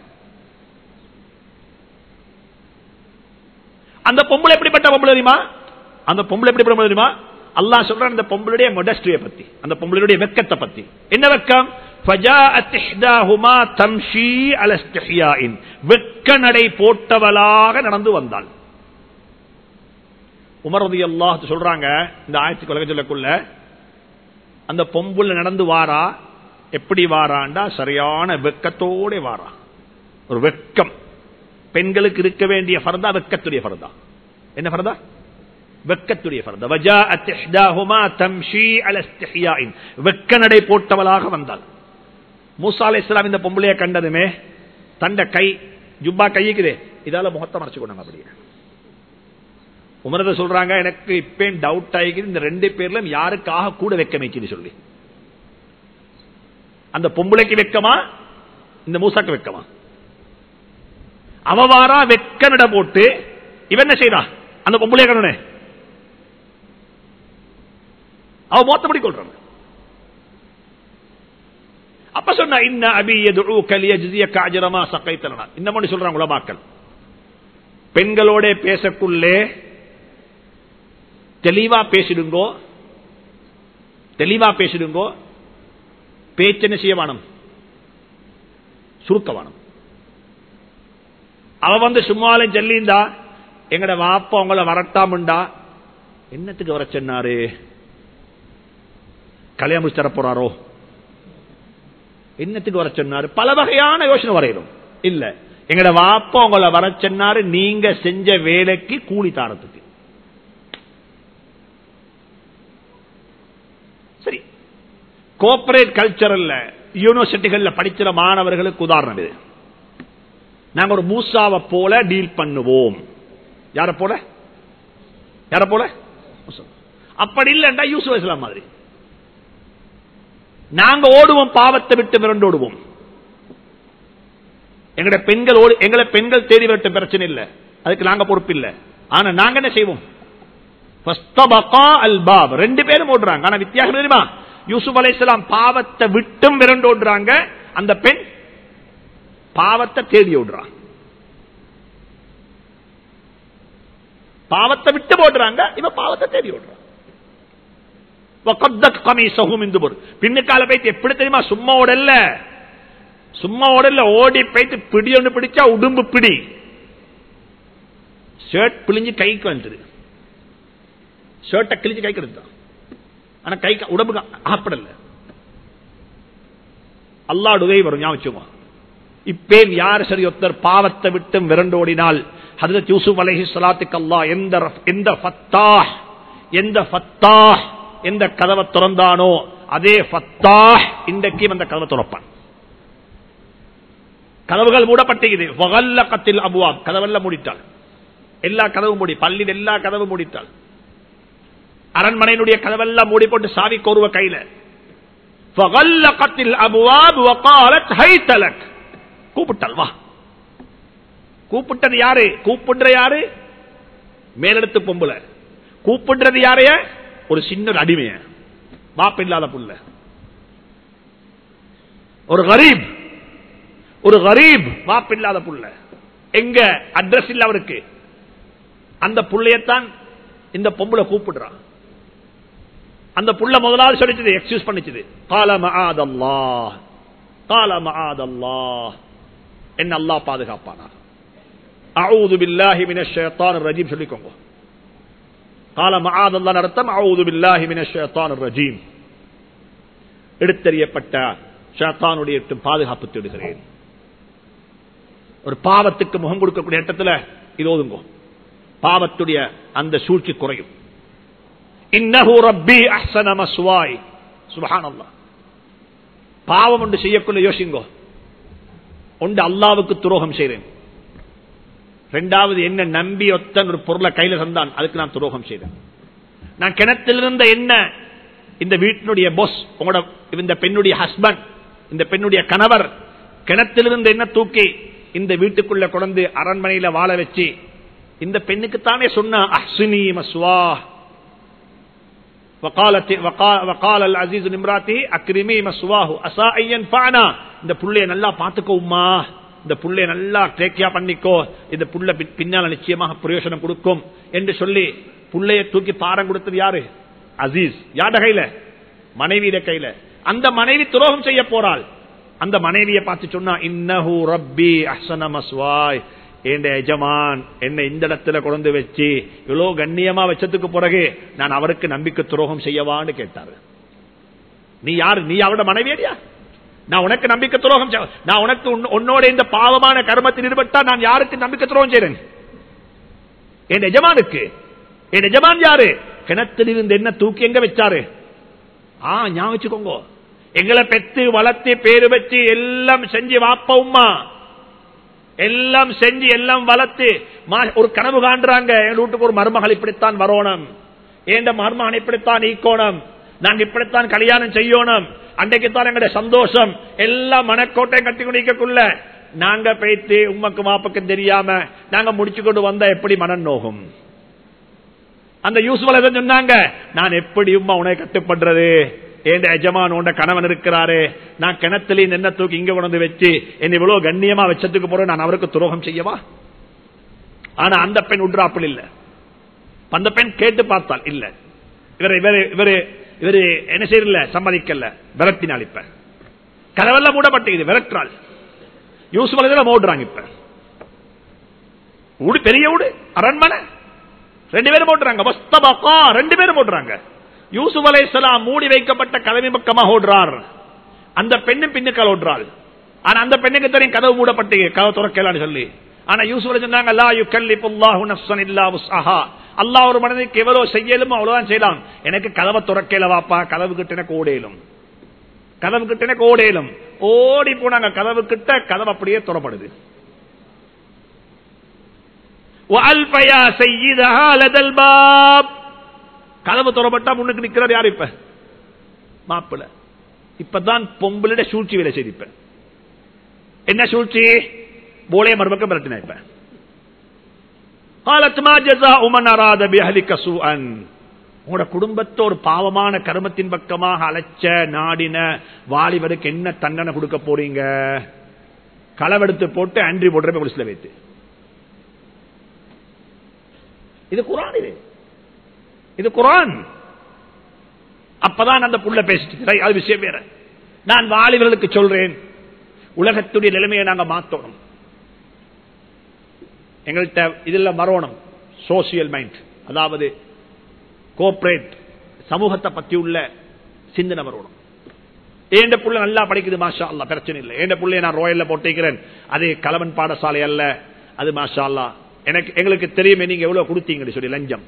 அந்த பொம்பளை எப்படிப்பட்ட பொம்பளை தெரியுமா அந்த பொம்பளை எப்படிப்பட்ட பொம்பளை தெரியுமா அல்லாஹ் சொல்றான் அந்த பொம்பளுடைய மொடஸ்டிய பத்தி அந்த பொம்பளுடைய வெக்கத்தை பத்தி என்ன வெக்கம் فجاءت إحداهما تمشي على استحياء வெக்க நடை போட்டவளாக நடந்து வந்தாள் உமர் ரலியல்லாஹு சொல்றாங்க இந்த ஆயத்துக்கு உலக சொல்லக்குள்ள அந்த பொம்புல நடந்து வாரா எப்படி வாராண்டா சரியான வெக்கத்தோட வாரா ஒரு வெக்கம் பெண்களுக்கு இருக்க வேண்டிய ஃபர்தா வெக்கத்துடைய ஃபர்தா என்ன ஃபர்தா வெக்கத்துடைய ஃபர்தா வஜாஅத் இஹ்தாஹுமா தம்ஷி அலா இஸ்திஹ்யாஇன் வெக்க நடை போட்டவளாக வந்தாள் மூசா அலைஹிஸ்ஸலாம் இந்த பொம்பளைய கண்டதுமே தண்ட கை ஜுப்பா கைக்குதே இதால முகத்தை மறைச்சு கொண்டாங்க அப்படியே உமரத சொல்றாங்க எனக்கு இப்ப டவுட் ஆகிக்குது இந்த ரெண்டு பேர்ல யாருக்காக கூட வெக்க வைக்குது சொல்லி அந்த பொம்பளைக்கு வெக்கமா இந்த மூசாக்கு வெக்கமா அவவாரா வெக்க நட போட்டு இவன் என்ன செய்யறா அந்த பொம்பளைய கண்ணனே அவ மோத்தப்படி கொள்றாங்க அப்ப சொன்னா இன்ன அபி யதுஊக லியஜ்ஸியக அஜ்ரமா சகைத்தலனா இன்னமொன்னு சொல்றாங்க உலமாக்கள் பெண்களோட பேசக்குள்ளே தெளிவா பேசிடுங்கோ தெளிவா பேசிடுங்கோ பேச்சு என்ன செய்ய வேணும் சுருக்க வேணும் அவ வந்து சும்மாலும் சொல்லிந்தா எங்கட வாப்பா உங்களை வரட்டாமுண்டா என்னத்துக்கு வர சொன்னாரு கல்யாணம் முடிச்சு தர போறாரோ என்னத்துக்கு வர சொன்னாரு பல வகையான யோசனை வரையிடும் இல்ல எங்கட வாப்பா உங்களை வர சொன்னாரு நீங்க செஞ்ச வேலைக்கு கூலி தாரத்துக்கு சரி கோஆபரேட் கல்ச்சரல்ல யூனிவர்சிட்டிகள்ல படிக்கிற மாணவர்களுக்கு உதாரணம் இது நாங்க ஒரு மூசாவை போல டீல் பண்ணுவோம் யார போல யார போல மூசா. அப்படி இல்லைண்டா யூசுப் இஸ்லாம் மாதிரி நாங்க ஓடுவோம் பாவத்தை விட்டு மிரண்டு ஓடுவோம் எங்கட பெண்கள் ஓடு எங்களை பெண்கள் தேடி வரட்டும் பிரச்சனை இல்லை அதுக்கு நாங்க பொறுப்பு இல்லை ஆனா நாங்க என்ன செய்வோம் ஃபஸ்தபகா அல்பாப். ரெண்டு பேரும் ஓடுறாங்க ஆனா வித்தியாசம் தெரியுமா யூசுப் அலைஹிஸ்ஸலாம் பாவத்தை விட்டும் விரண்டு ஓடுறாங்க அந்த பெண் பாவத்தை தேடி ஓடுறான் பாவத்தை விட்டு போடுறாங்க இவ பாவத்தை தேடி ஓடுறான் وَقَدَّتْ قَمِيصَهُ مِنْ دُبُرٍ. பின்னுக்கால போயிட்டு எப்படி தெரியுமா சும்மா ஓடல சும்மா ஓடல ஓடி போயிட்டு பிடி ஒன்று பிடிச்சா உடும்பு பிடி ஷர்ட் பிழிஞ்சு கைக்கு வந்துது ஷர்ட்டை கிழிஞ்சு கைக்கு எடுத்தான் ஆனா கை உடம்புக்கு ஆப்படல அல்லாஹ் உதவி வரும் ஞாபகம் வச்சுக்கோ. இப்பேன் யார் சரி ஒருத்தர் பாவத்தை விட்டு விரண்டோடினால் ஹதரத் யூசுப் அலைஹி ஸலாத்துக்கு அல்லாஹ் எந்த ரஃப்- எந்த ஃபத்தாஹ் எந்த ஃபத்தாஹ் எந்த கதவை திறந்தானோ அதே ஃபத்தாஹ் இன்றைக்கும் அந்த கதவை திறப்பான் கதவுகள் மூடப்பட்டிருக்குது வகல்லகத்தில் அபுவாப் கதவெல்லாம் மூடிட்டாள் எல்லா கதவும் மூடி பள்ளியில் எல்லா கதவும் மூடிட்டாள் அரண்மனையினுடைய கதவெல்லாம் மூடி போட்டு சாவி கோருவ கையில فغلقت الابواب وقالت هيت لك கூப்பிட்டாள் வா கூப்பிட்டது யாரு கூப்பிடுற யாரு மேலெடுத்து பொம்புல கூப்பிடுறது யாரைய ஒரு சின்ன ஒரு அடிமைய மாப்ப இல்லாத புள்ள ஒரு கரீப் ஒரு கரீப் மாப்ப இல்லாத புள்ள எங்க அட்ரஸ் இல்ல அவருக்கு அந்த புள்ளையத்தான் இந்த பொம்புல கூப்பிடுறான் அந்த புள்ள முதலாவது சொல்லிச்சது எக்ஸ்கியூஸ் பண்ணிச்சது கால மஆதல்லா கால மஆதல்லா என்ன அல்லாஹ் பாதுகாப்பானா அவுது பில்லாஹி மினஷ் ஷைத்தானிர் ரஜீம் சொல்லிக்கோங்க கால மஆதல்லா அர்த்தம் அவுது பில்லாஹி மினஷ் ஷைத்தானிர் ரஜீம் எடுத்தறியப்பட்ட ஷைத்தானுடைய விட்டு பாதுகாப்பு தேடுகிறேன் ஒரு பாவத்துக்கு முகம் கொடுக்கக்கூடிய இடத்துல இது ஓதுங்க பாவத்துடைய அந்த சூழ்ச்சி குறையும் இன்னஹு ரப்பி அஹ்சன மஸ்வாய் சுப்ஹானல்லாஹ் பாவம் ஒன்று செய்யக்குள்ள யோசிங்கோ ஒன்று அல்லாவுக்கு துரோகம் செய்றேன் ரெண்டாவது என்ன நம்பி ஒத்தன் ஒரு பொருளை கையில தந்தான் அதுக்கு நான் துரோகம் செய்தேன் நான் கிணத்திலிருந்த என்ன இந்த வீட்டினுடைய பொஸ் உங்களோட இந்த பெண்ணுடைய ஹஸ்பண்ட் இந்த பெண்ணுடைய கணவர் கிணத்திலிருந்து என்ன தூக்கி இந்த வீட்டுக்குள்ள கொண்டு அரண்மனையில வாழ வச்சு இந்த பெண்ணுக்குத்தானே சொன்ன அஹ்சினி மஸ்வா وقالت وقال, وقال العزيز لامراته اكرمي مسواه عسى ان ينفعنا இந்த புள்ளைய நல்லா பாத்துக்கோ உம்மா இந்த புள்ளைய நல்லா டேக்கியா பண்ணிக்கோ இந்த புள்ள பி- பின்னால நிச்சயமாக பிரயோஜனம் கொடுக்கும் என்று சொல்லி புள்ளைய தூக்கி பாரம் கொடுத்தது யாரு அசீஸ் யாட கையில மனைவியிட கையில அந்த மனைவி துரோகம் செய்ய போறாள் அந்த மனைவியை பார்த்து சொன்னா இன்னஹு ரப்பி அஹ்சன மஸ்வாய் என் எஜமான் என்னை இந்த இடத்துல கொண்டு வச்சு இவ்வளவு கண்ணியமா வச்சதுக்கு பிறகு நான் அவருக்கு நம்பிக்கை துரோகம் செய்யவான்னு கேட்டாரு நீ யாரு நீ அவரோட மனைவியடியா நான் உனக்கு நம்பிக்கை துரோகம் செய்ய- நான் உனக்கு உன்- உன்னோட இந்த பாவமான கர்மத்தில் ஈடுபட்டா நான் யாருக்கு நம்பிக்கை துரோகம் செய்றேன் என் எஜமானுக்கு என் எஜமான் யாரு கிணத்தில் இருந்து என்ன தூக்கி எங்க வச்சாரு ஆ ஞாபகம் வச்சுக்கோங்க எங்களை பெத்து வளர்த்து பேரு வச்சு எல்லாம் செஞ்சு வாப்ப உம்மா எல்லாம் செஞ்சு எல்லாம் வளர்த்து மா- ஒரு கனவு காண்றாங்க எங்க வீட்டுக்கு ஒரு மருமகள் இப்படித்தான் வரணும் ஏண்ட மருமகன் இப்படித்தான் ஈக்கோணும் நாங்க இப்படித்தான் கல்யாணம் செய்யணும் அன்றைக்குத்தான் எங்களுடைய சந்தோஷம் எல்லாம் மனக்கோட்டை கட்டி குடிக்கக்குள்ள நாங்க பேத்து உமக்கு மாப்புக்கும் தெரியாம நாங்க முடிச்சு கொண்டு வந்தா எப்படி மனம் நோகும் அந்த யூஸ்வல் எதை சொன்னாங்க நான் எப்படி உம்மா உன்னை கட்டுப்படுறது ஏண்ட எஜமான் உண்ட கணவன் இருக்கிறாரு நான் கிணத்துல என்ன தூக்கி இங்க கொண்டு வந்து வச்சு என்ன இவ்வளவு கண்ணியமா வச்சதுக்கு போற நான் அவருக்கு துரோகம் செய்யவா ஆனா அந்த பெண் உட்ராப்பில் இல்ல அந்த பெண் கேட்டு பார்த்தால் இல்ல இவரு இவரு இவரு இவரு என்ன செய்யல சம்மதிக்கல விரட்டினாள் இப்ப கதவெல்லாம் மூடப்பட்டது விரட்டுறாள் யூசுப் அலைஹிஸ்ஸலாம் ஓடுறாங்க இப்ப ஊடு பெரிய ஊடு அரண்மனை ரெண்டு பேரும் போட்டுறாங்க வஸ்தபகா ரெண்டு பேரும் போட்டுறாங்க யூசுப் அலைஹிஸ்ஸலாம் மூடி வைக்கப்பட்ட கதவின் பக்கமாக ஓடுறார் அந்த பெண்ணும் பின்னுக்கால் ஓடுறாள் ஆனா அந்த பெண்ணுக்கு தெரியும் கதவு மூடப்பட்டு கதவு துறக்கலான்னு சொல்லி ஆனா யூசுப் அலைஹிஸ்ஸலாம் சொன்னாங்க லா யுகல்லிஃபுல்லாஹு நஃப்ஸன் இல்லா வுஸ்அஹா அல்லாஹ் ஒரு மனிதனுக்கு எவ்வளவு செய்யலுமோ அவ்வளவுதான் செய்யலாம் எனக்கு கதவை துறக்கல வாப்பா கதவு கிட்ட எனக்கு ஓடேலும் கதவு கிட்ட எனக்கு ஓடேலும் ஓடி போனாங்க கதவு கிட்ட கதவு அப்படியே துறப்படுது وَأَلْفَيَا سَيِّدَهَا لَدَى الْبَابِ கதவு துறப்பட்டா முன்னுக்கு நிக்கிறார் யார் இப்ப மாப்பிள இப்பதான் பொம்பளிட சூழ்ச்சி வேலை செய்து இப்ப என்ன சூழ்ச்சி போலே மறுபக்கம் மிரட்டின இப்ப قالت ما جزاء من اراد باهلك سوءا உங்களோட குடும்பத்தை ஒரு பாவமான கர்மத்தின் பக்கமாக அழைச்ச நாடின வாலிபருக்கு என்ன தண்டனை கொடுக்க போறீங்க களவெடுத்து போட்டு ஆண்ட்ரி போடுற போலீஸ்ல வைத்து இது குரான் இது இது குரான் அப்பதான் அந்த புள்ள பேசிட்டு சரி, அது விஷயம் வேற நான் வாலிபர்களுக்கு சொல்றேன் உலகத்துடைய நிலைமையை நாங்க மாத்தணும் எங்கள்கிட்ட இதுல மரோணம் சோசியல் மைண்ட் அதாவது கோஆபரேட் சமூகத்தை பத்தி உள்ள சிந்தனை வரணும் ஏண்ட புள்ள நல்லா படிக்குது மாஷா அல்லா பிரச்சனை இல்லை ஏண்ட புள்ளைய நான் ரோயல்ல போட்டிருக்கிறேன் அது கலவன் பாடசாலை அல்ல அது மாஷா அல்லா எனக்கு எங்களுக்கு தெரியுமே நீங்க எவ்வளவு கொடுத்தீங்கன்னு சொல்லி லஞ்சம்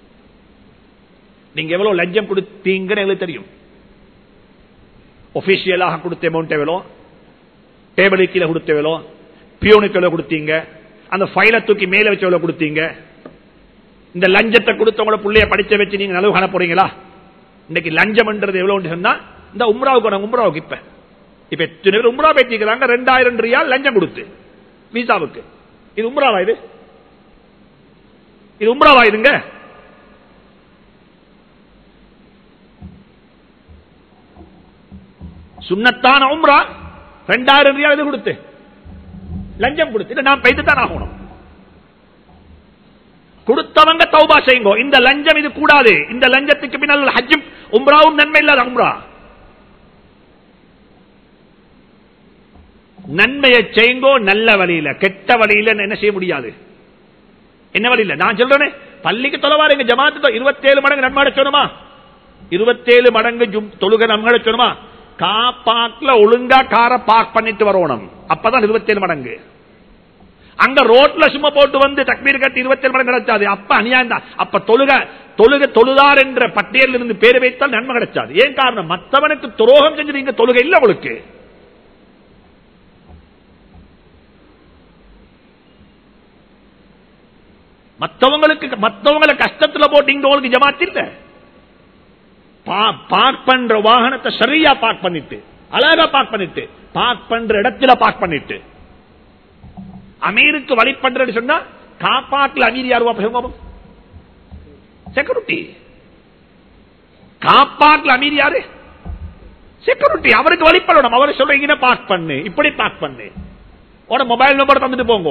நீங்க எவ்வளவு லஞ்சம் கொடுத்தீங்கன்னு எங்களுக்கு தெரியும் ஒபிஷியலாக கொடுத்த அமௌண்ட் எவ்வளோ டேபிள் கீழே கொடுத்த எவ்வளோ பியோனுக்கு எவ்வளவு கொடுத்தீங்க அந்த ஃபைலை தூக்கி மேல வச்சு எவ்வளவு கொடுத்தீங்க இந்த லஞ்சத்தை கொடுத்தவங்களோட புள்ளைய படிச்ச வச்சு நீங்க நலவு காண போறீங்களா இன்னைக்கு லஞ்சம்ன்றது எவ்வளவு சொன்னா இந்த உம்ராவுக்கு நான் உம்ராவுக்கு இப்ப இப்ப எத்தனை பேர் உம்ரா பேசிக்கிறாங்க ரெண்டாயிரம் ரியால் லஞ்சம் கொடுத்து விசாவுக்கு இது உம்ராவா இது இது உம்ராவா இதுங்க சுண்ணத்தான உம்ரா ரெண்டாயிரம் ரியால் இது கொடுத்து லஞ்சம் கொடுத்து இதை நான் பெய்து தான் ஆகணும் கொடுத்தவங்க தௌபா செய்யுங்க இந்த லஞ்சம் இது கூடாது இந்த லஞ்சத்துக்கு பின்னால் ஹஜ்ஜும் உம்ராவும் நன்மை இல்லாத உம்ரா நன்மையை செய்யுங்கோ நல்ல வழியில கெட்ட வழியில என்ன செய்ய முடியாது என்ன வழியில நான் சொல்றேனே பள்ளிக்கு தொலைவாருங்க ஜமாத்து இருபத்தேழு மடங்கு நன்மை அடைச்சோணுமா இருபத்தேழு மடங்கு ஜும்- தொழுகை நன்மை அடைச்சோணுமா கா பாக்ல ஒழுங்கா கார பாக் பண்ணிட்டு வரணும் அப்பதான் இருபத்தேழு மடங்கு அங்க ரோட்ல சும்மா போட்டு வந்து தக்பீர் கட்டி இருபத்தேழு மடங்கு கிடைச்சாது அப்ப அநியாயம் தான் அப்ப தொழுக தொழுக தொழுதார் என்ற பட்டியலில் இருந்து பேர் வைத்தால் நன்மை கிடைச்சாது ஏன் காரணம் மற்றவனுக்கு துரோகம் செஞ்சு நீங்க தொழுகை இல்ல உங்களுக்கு மற்றவங்களுக்கு மற்றவங்களை கஷ்டத்துல போட்டு இங்க உங்களுக்கு ஜமாத் இல்ல பா- பார்க் பண்ற வாகனத்தை சரியா பார்க் பண்ணிட்டு அழகா பார்க் பண்ணிட்டு பார்க் பண்ற இடத்துல பார்க் பண்ணிட்டு அமீருக்கு வழி பண்றேன்னு சொன்னா காப்பாட்டுல அமீர் யாருவா பேசுவோம் செக்யூரிட்டி காப்பாட்டுல அமீர் யாரு செக்யூரிட்டி அவருக்கு வழிபடணும் அவரை சொல்ற இங்கே பார்க் பண்ணு இப்படி பார்க் பண்ணு உட மொபைல் நம்பர் தந்துட்டு போங்க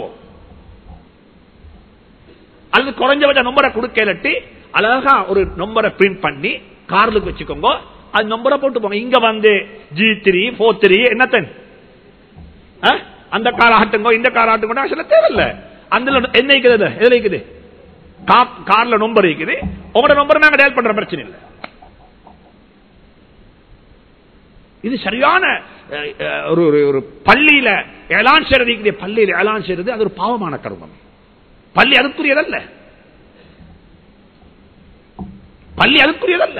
அல்லது குறைஞ்சபட்ச நம்பரை கொடுக்கலட்டி அழகா ஒரு நம்பரை பிரிண்ட் பண்ணி கார்லுக்கு வச்சுக்கோங்க அது நம்பரை போட்டு போங்க இங்க வந்து ஜி த்ரீ போர் த்ரீ என்னத்தன் அந்த கார் ஆட்டுங்க இந்த கார் ஆட்டுங்க சொல்ல தேவையில்ல அந்த என்ன இருக்குது எதுல இருக்குது கார்ல நம்பர் இருக்குது உங்களோட நம்பர் நாங்க டயல் பண்ற பிரச்சனை இல்லை இது சரியான ஒரு ஒரு பள்ளியில ஏலான் செய்யறது பள்ளியில ஏலான் செய்யறது அது ஒரு பாவமான கருமம் பள்ளி அதுக்குரியதல்ல பள்ளி அதுக்குரியதல்ல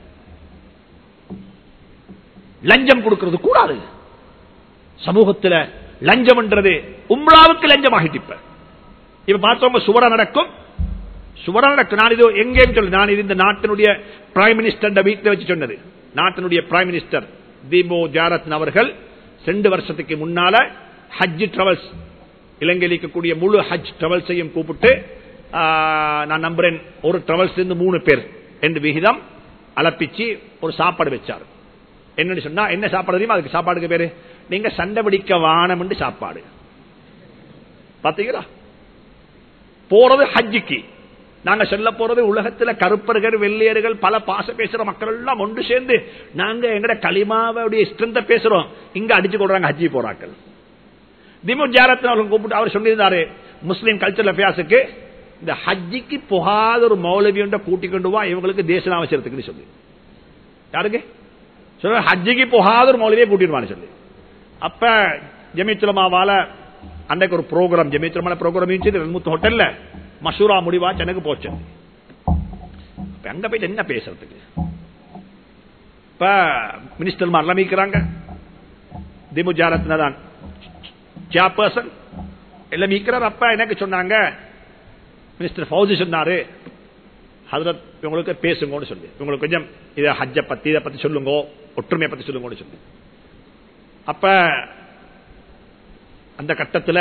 லஞ்சம் கொடுக்கிறது கூடாது சமூகத்தில் லஞ்சம் என்றது உம்ராவுக்கு லஞ்சம் ஆகிட்டு இப்ப இப்ப பார்த்தவங்க சுவர நடக்கும் சுவர நடக்கும் நான் இது எங்கேயும் சொல்லு நான் இது இந்த நாட்டினுடைய பிரைம் மினிஸ்டர் வீட்டில் வச்சு சொன்னது நாட்டினுடைய பிரைம் மினிஸ்டர் தீபோ ஜாரத் அவர்கள் ரெண்டு வருஷத்துக்கு முன்னால ஹஜ் டிராவல்ஸ் இலங்கையில் இருக்கக்கூடிய முழு ஹஜ் டிராவல்ஸையும் கூப்பிட்டு நான் நம்புறேன் ஒரு டிராவல்ஸ் இருந்து மூணு பேர் என்று விகிதம் அலப்பிச்சு ஒரு சாப்பாடு வச்சார் என்னன்னு சொன்னா என்ன சாப்பாடு தெரியுமா அதுக்கு சாப்பாடுக்கு பேரு நீங்க சண்டை பிடிக்க வானம் என்று சாப்பாடு பாத்தீங்களா போறது ஹஜ்ஜிக்கு நாங்க சொல்ல போறது உலகத்துல கருப்பர்கள் வெள்ளையர்கள் பல பாச பேசுற மக்கள் எல்லாம் ஒன்று சேர்ந்து நாங்க எங்கட களிமாவுடைய ஸ்ட்ரென்த பேசுறோம் இங்க அடிச்சு கொடுறாங்க ஹஜ்ஜி போறாக்கள் திமுக் ஜாரத் அவர்கள் கூப்பிட்டு அவர் சொல்லியிருந்தாரு முஸ்லீம் கல்ச்சரல் அஃபேர்ஸுக்கு இந்த ஹஜ்ஜிக்கு புகாத ஒரு மௌலவியோட கூட்டிக் கொண்டு வா இவங்களுக்கு தேசம் அவசரத்துக்கு சொல்லி யாருக்கு சொல்ல ஹஜ்ஜிக்கு புகாத ஒரு மௌலவியை கூட்டிடுவான்னு சொல்லி அப்ப ஜமித்துலமாவால அன்றைக்கு ஒரு ப்ரோக்ராம் ஜமித்துலமான ப்ரோக்ராம் இருந்துச்சு ஹோட்டல்ல மசூரா முடிவா சென்னைக்கு போச்சு அங்க போயிட்டு என்ன பேசுறதுக்கு இப்ப மினிஸ்டர் மாதிரிலாம் மீக்கிறாங்க திமுஜாரத்ன தான் சேர்பர்சன் எல்லாம் மீக்கிறார் அப்ப எனக்கு சொன்னாங்க மினிஸ்டர் ஃபவுசி சொன்னாரு ஹதரத் இவங்களுக்கு பேசுங்கன்னு சொல்லி உங்களுக்கு கொஞ்சம் இதை ஹஜ்ஜை பத்தி இதை பத்தி சொல்லுங்க ஒற்றுமையை பத்தி சொல்லுங்கன்னு சொல்லி அப்ப அந்த கட்டத்தில்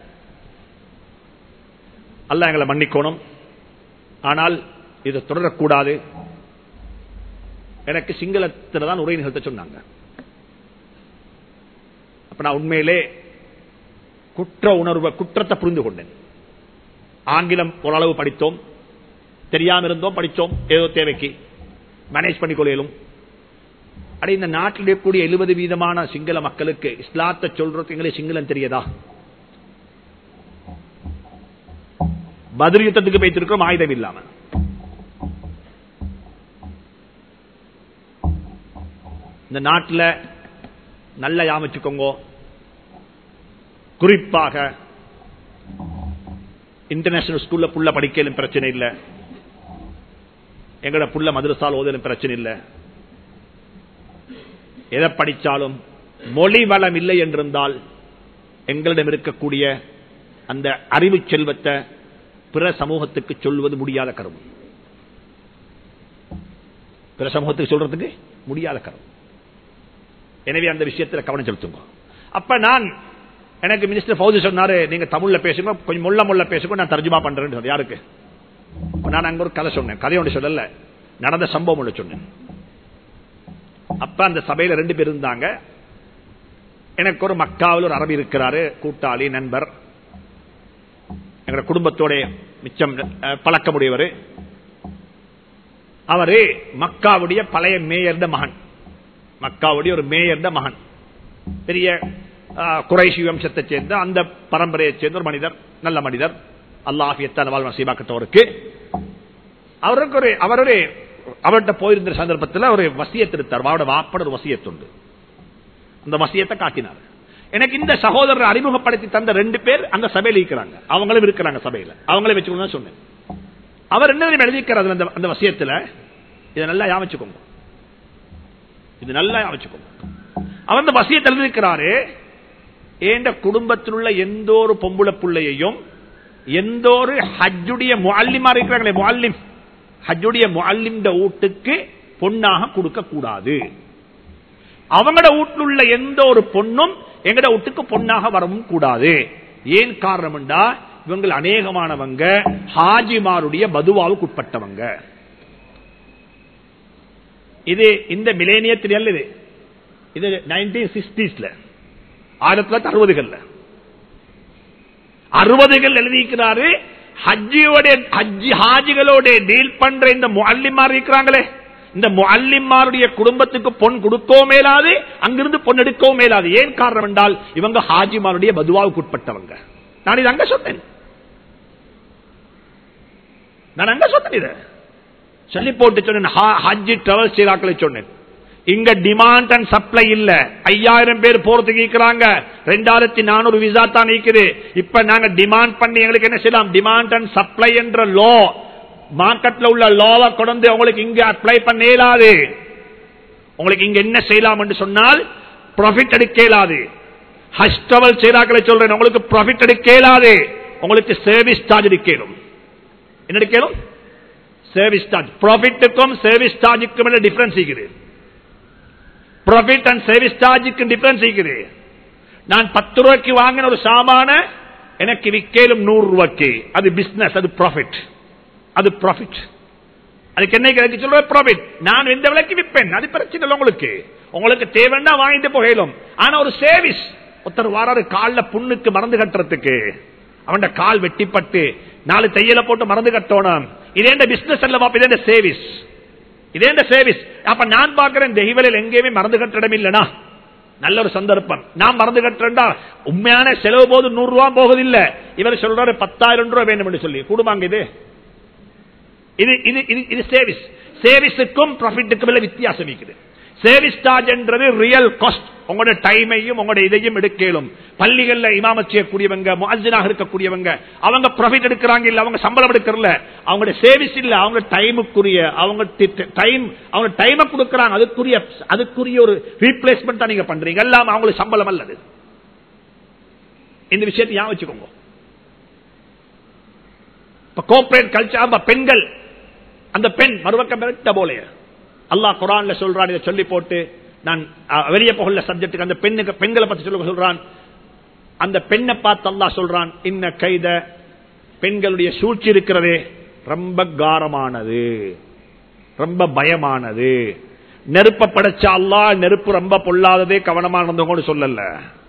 அல்ல எங்களை மன்னிக்கணும் ஆனால் இதை தொடரக்கூடாது எனக்கு சிங்களத்தில் தான் உரை நிகழ்த்த சொன்னாங்க அப்ப நான் உண்மையிலே குற்ற உணர்வை குற்றத்தை புரிந்து கொண்டேன் ஆங்கிலம் ஓரளவு படித்தோம் தெரியாம இருந்தோம் படித்தோம் ஏதோ தேவைக்கு மேனேஜ் பண்ணிக்கொள்ளும் அட இந்த நாட்டில் இருக்கக்கூடிய எழுபது வீதமான சிங்கள மக்களுக்கு இஸ்லாத்தை சொல்றது எங்களுக்கு சிங்களம் தெரியாதா பதில் யுத்தத்துக்கு வைத்திருக்கிறோம் ஆயுதம் இல்லாம இந்த நாட்டில் நல்ல யாமிச்சுக்கோங்க குறிப்பாக இன்டர்நேஷனல் ஸ்கூல்ல புள்ள படிக்கலும் பிரச்சனை இல்லை எங்கட புள்ள மதுரசால் ஓதலும் பிரச்சனை இல்லை எதை படித்தாலும் மொழி வளம் இல்லை என்றிருந்தால் எங்களிடம் இருக்கக்கூடிய அந்த அறிவு செல்வத்தை பிற சமூகத்துக்கு சொல்வது முடியாத கரும் பிற சமூகத்துக்கு சொல்றதுக்கு முடியாத கரும் எனவே அந்த விஷயத்தில் கவனம் செலுத்துங்க அப்ப நான் எனக்கு மினிஸ்டர் பௌதி சொன்னாரு நீங்க தமிழ்ல பேசுங்க கொஞ்சம் முள்ள முள்ள பேசுங்க நான் தர்ஜுமா பண்றேன்னு யாருக்கு நான் அங்க ஒரு கதை சொன்னேன் கதை ஒன்று சொல்லல நடந்த சம்பவம் ஒன்று சொன்னேன் அப்ப அந்த சபையில ரெண்டு பேர் இருந்தாங்க எனக்கு ஒரு மக்காவில் ஒரு அரபி இருக்கிறாரு கூட்டாளி நண்பர் எங்க குடும்பத்தோட மிச்சம் பழக்கமுடையவர் அவரு மக்காவுடைய பழைய மேயர்ட மகன் மக்காவுடைய ஒரு மேயர்ட மகன் பெரிய குறைசி வம்சத்தை சேர்ந்த அந்த பரம்பரையை சேர்ந்த ஒரு மனிதர் நல்ல மனிதர் அல்லாஹியத்தான வாழ் நசீபாக்கத்தவருக்கு அவருக்கு ஒரு அவருடைய அவர்கிட்ட போயிருந்த சந்தர்ப்பத்தில் ஒரு வசியத்திருத்தார் அவரோட வாப்பட ஒரு வசியத்துண்டு அந்த வசியத்தை காட்டினார் எனக்கு இந்த சகோதரர் அறிமுகப்படுத்தி தந்த ரெண்டு பேர் அந்த சபையில் இருக்கிறாங்க அவங்களும் இருக்கிறாங்க சபையில அவங்களே வச்சுக்கணும் சொன்னேன் அவர் என்ன எழுதிக்கிறார் அந்த அந்த வசியத்துல இதை நல்லா யாமிச்சுக்கோங்க இது நல்லா யாமிச்சுக்கோங்க அவர் அந்த வசியத்தில் எழுதியிருக்கிறாரு ஏண்ட குடும்பத்தில் உள்ள எந்த ஒரு பொம்புள பிள்ளையையும் எந்த ஒரு ஹஜ்ஜுடைய முல்லிமா இருக்கிறாங்களே முல்லிம் ஹஜ்ஜுடைய முல்லிம் வீட்டுக்கு பொன்னாக கொடுக்க கூடாது அவங்களோட வீட்டில் உள்ள எந்த ஒரு பொண்ணும் எங்கட வீட்டுக்கு பொண்ணாக வரவும் கூடாது ஏன் காரணம்டா இவங்க அநேகமானவங்க ஹாஜிமாருடைய பதுவாவுக்கு உட்பட்டவங்க இது இந்த மிலேனியத்தில் அல்ல இது இது நைன்டீன் சிக்ஸ்டீஸ்ல ஆயிரத்தி தொள்ளாயிரத்தி அறுபதுகள்ல அறுபதுகள் எழுதியிருக்கிறாரு ஹஜ்ஜியோட ஹஜ்ஜி ஹாஜிகளோட டீல் பண்ற இந்த முல்லிமார் இருக்கிறாங்களே இந்த முல்லிமாருடைய குடும்பத்துக்கு பொன் கொடுக்கவும் மேலாது அங்கிருந்து பொன் எடுக்கவும் மேலாது ஏன் காரணம் என்றால் இவங்க ஹாஜிமாருடைய பதுவாவுக்கு உட்பட்டவங்க நான் இது அங்க சொன்னேன் நான் அங்க சொன்னேன் இதை சொல்லி போட்டு சொன்னேன் ஹஜ்ஜி டிராவல் சீராக்களை சொன்னேன் இங்க டிமாண்ட் அண்ட் சப்ளை இல்ல ஐயாயிரம் பேர் போறதுக்கு இருக்கிறாங்க ரெண்டாயிரத்தி நானூறு விசா தான் இருக்குது இப்ப நாங்க டிமாண்ட் பண்ணி எங்களுக்கு என்ன செய்யலாம் டிமாண்ட் அண்ட் சப்ளை என்ற லோ மார்க்கெட்ல உள்ள லோவை கொண்டு உங்களுக்கு இங்க அப்ளை பண்ண இயலாது உங்களுக்கு இங்க என்ன செய்யலாம் என்று சொன்னால் ப்ராஃபிட் எடுக்க இயலாது ஹஜ் டிராவல் சீராக்களை சொல்றேன் உங்களுக்கு ப்ராஃபிட் எடுக்க இயலாது உங்களுக்கு சர்வீஸ் சார்ஜ் எடுக்கணும் என்ன எடுக்கணும் சர்வீஸ் சார்ஜ் ப்ராஃபிட்டுக்கும் சர்வீஸ் சார்ஜுக்கும் டிஃபரன்ஸ் இருக்குது ப்ராஃபிட் அண்ட் சர்வீஸ் சார்ஜுக்கு டிஃபரன்ஸ் இருக்குது நான் பத்து ரூபாய்க்கு வாங்கின ஒரு சாமான எனக்கு விற்கலும் நூறு ரூபாய்க்கு அது பிசினஸ் அது ப்ராஃபிட் அது ப்ராஃபிட் அதுக்கு என்ன கிடைக்கு சொல்ற ப்ராஃபிட் நான் எந்த விலைக்கு விற்பேன் அது பிரச்சனை இல்லை உங்களுக்கு உங்களுக்கு தேவைன்னா வாங்கிட்டு போகலும் ஆனா ஒரு சர்வீஸ் ஒருத்தர் வாராரு காலில் புண்ணுக்கு மருந்து கட்டுறதுக்கு அவன் கால் வெட்டிப்பட்டு நாலு தையல போட்டு மருந்து கட்டணும் இதே பிசினஸ் அல்லவா இதே சேவிஸ் இதே சேவிஸ் அப்ப நான் பாக்குறேன் தெய்வலில் எங்கேயுமே மருந்து கட்டிடம் இல்லனா நல்ல ஒரு சந்தர்ப்பம் நான் மருந்து கட்டுறேன்டா உண்மையான செலவு போது நூறு ரூபாய் போகுதில்லை இவர் சொல்றாரு பத்தாயிரம் ரூபாய் வேணும் என்று சொல்லி கூடுமாங்க இது இது இது இது இது சேவிஸ் சேவிஸுக்கும் ப்ராஃபிட்டுக்கும் வித்தியாசம் இருக்குது சேவிஸ் சார்ஜ் என்றது ரியல் காஸ்ட் உங்களோட டைமையும் உங்களோட இதையும் எடுக்கலும் பள்ளிகள்ல இமாமத் செய்யக்கூடியவங்க முஅஜினாக இருக்கக்கூடியவங்க அவங்க ப்ராஃபிட் எடுக்கிறாங்க இல்ல அவங்க சம்பளம் எடுக்கிறல அவங்களோட சேவிஸ் இல்ல அவங்க டைமுக்குரிய அவங்க டைம் அவங்க டைமை கொடுக்கறாங்க அதுக்குரிய அதுக்குரிய ஒரு ரீப்ளேஸ்மெண்ட் தான் நீங்க பண்றீங்க எல்லாம் அவங்களுக்கு சம்பளம் அல்லது இந்த விஷயத்தை ஞாபகம் வச்சுக்கோங்க இப்ப கோஆபரேட் கல்ச்சர் பெண்கள் அந்த பெண் மறுபக்கம் மிரட்ட போலைய அல்லாஹ் குரான்ல சொல்றான் இதை சொல்லி போட்டு நான் வெளிய போகல சப்ஜெக்டுக்கு அந்த பெண்ணுக்கு பெண்களை பத்தி சொல்ல சொல்றான் அந்த பெண்ணை பார்த்து அல்லாஹ் சொல்றான் இன்ன கைத பெண்களுடைய சூழ்ச்சி இருக்கிறதே ரொம்ப காரமானது ரொம்ப பயமானது நெருப்ப படைச்ச அல்லா நெருப்பு ரொம்ப பொல்லாததே கவனமா இருந்தவங்க சொல்லல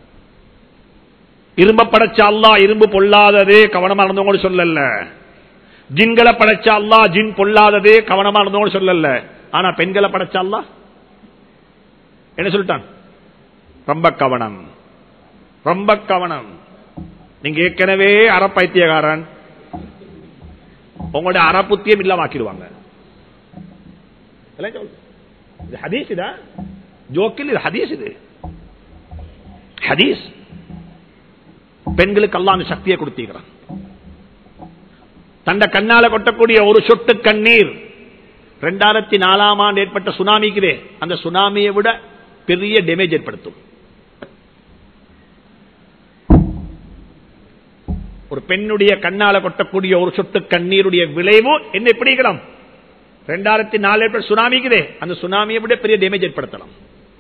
இரும்ப படைச்ச அல்லா இரும்பு பொல்லாததே கவனமா இருந்தவங்க சொல்லல ஜின்களை படைச்ச அல்லா ஜின் பொல்லாததே கவனமா இருந்தவங்க சொல்லல ஆனா பெண்களை படைச்ச அல்லா என்ன சொல்லிட்டான் ரொம்ப கவனம் ரொம்ப கவனம் நீங்க ஏற்கனவே அறப்பைத்தியகாரன் உங்களுடைய அறப்புத்தியம் இல்லாமக்கிடுவாங்க இது ஹதீஸ் இதா ஜோக்கில் இது ஹதீஸ் இது ஹதீஸ் பெண்களுக்கு அல்லா அந்த சக்தியை கொடுத்திருக்கிறான் தண்ட கண்ணால கொட்டக்கூடிய ஒரு சொட்டு கண்ணீர் ரெண்டாயிரத்தி நாலாம் ஆண்டு ஏற்பட்ட சுனாமிக்குதே அந்த சுனாமியை விட பெரிய டேமேஜ் ஏற்படுத்தும் ஒரு பெண்ணுடைய கண்ணால கொட்டக்கூடிய ஒரு சொட்டு கண்ணீருடைய விளைவு என்ன எப்படி இருக்கலாம் ரெண்டாயிரத்தி நாலு ஏற்பட்ட சுனாமிக்குதே அந்த சுனாமியை விட பெரிய டேமேஜ் ஏற்படுத்தலாம்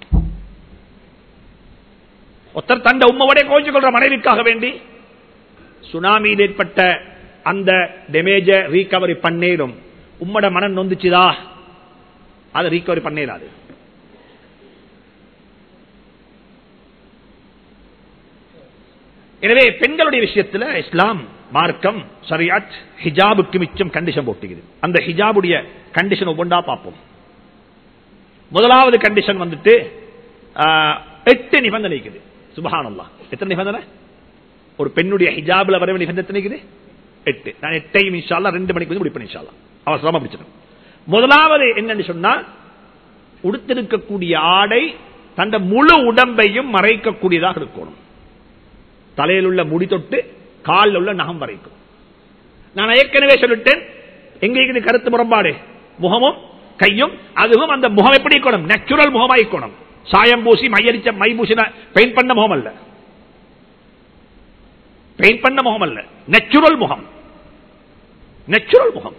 ஒருத்தர் தண்ட உண்மையோட கோச்சு கொள்ற மனைவிக்காக வேண்டி சுனாமியில் ஏற்பட்ட அந்த டேமேஜ ரீகவரி பண்ணேடும் உம்மட மனம் நொந்துச்சுதா அதை ரீகவரி பண்ணேடாது எனவே பெண்களுடைய விஷயத்துல இஸ்லாம் மார்க்கம் சரியாத் ஹிஜாபுக்கு மிச்சம் கண்டிஷன் போட்டுக்குது அந்த ஹிஜாபுடைய கண்டிஷன் ஒவ்வொன்றா பார்ப்போம் முதலாவது கண்டிஷன் வந்துட்டு எட்டு நிபந்தனை இருக்குது சுபஹானல்லா எத்தனை நிபந்தனை ஒரு பெண்ணுடைய ஹிஜாபில் வர வேண்டிய நிபந்தனை இருக்குது எட்டு நான் எட்டையும் இன்ஷால்லா ரெண்டு மணிக்கு வந்து முடிப்பேன் இன்ஷால்லா அவசரமா பிடிச்சிடும் முதலாவது என்னன்னு சொன்னா உடுத்திருக்கக்கூடிய ஆடை தந்த முழு உடம்பையும் மறைக்கக்கூடியதாக இருக்கணும் தலையில் உள்ள முடி தொட்டு காலில் உள்ள நகம் வரைக்கும் நான் ஏற்கனவே சொல்லிட்டேன் எங்க இருக்குது கருத்து முரண்பாடு முகமும் கையும் அதுவும் அந்த முகம் எப்படி இருக்கணும் நேச்சுரல் முகமாக இருக்கணும் சாயம் பூசி மையடிச்ச மை பூசின பெயிண்ட் பண்ண முகம் அல்ல பெயிண்ட் பண்ண முகம் அல்ல நேச்சுரல் முகம் நேச்சுரல் முகம்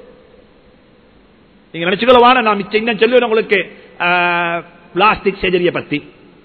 நீங்க நினைச்சுக்கொள்ளவான நான் மிச்சம் இன்னும் சொல்லுவேன் உங்களுக்கு பிளாஸ்டிக் சர்ஜரியை பத்தி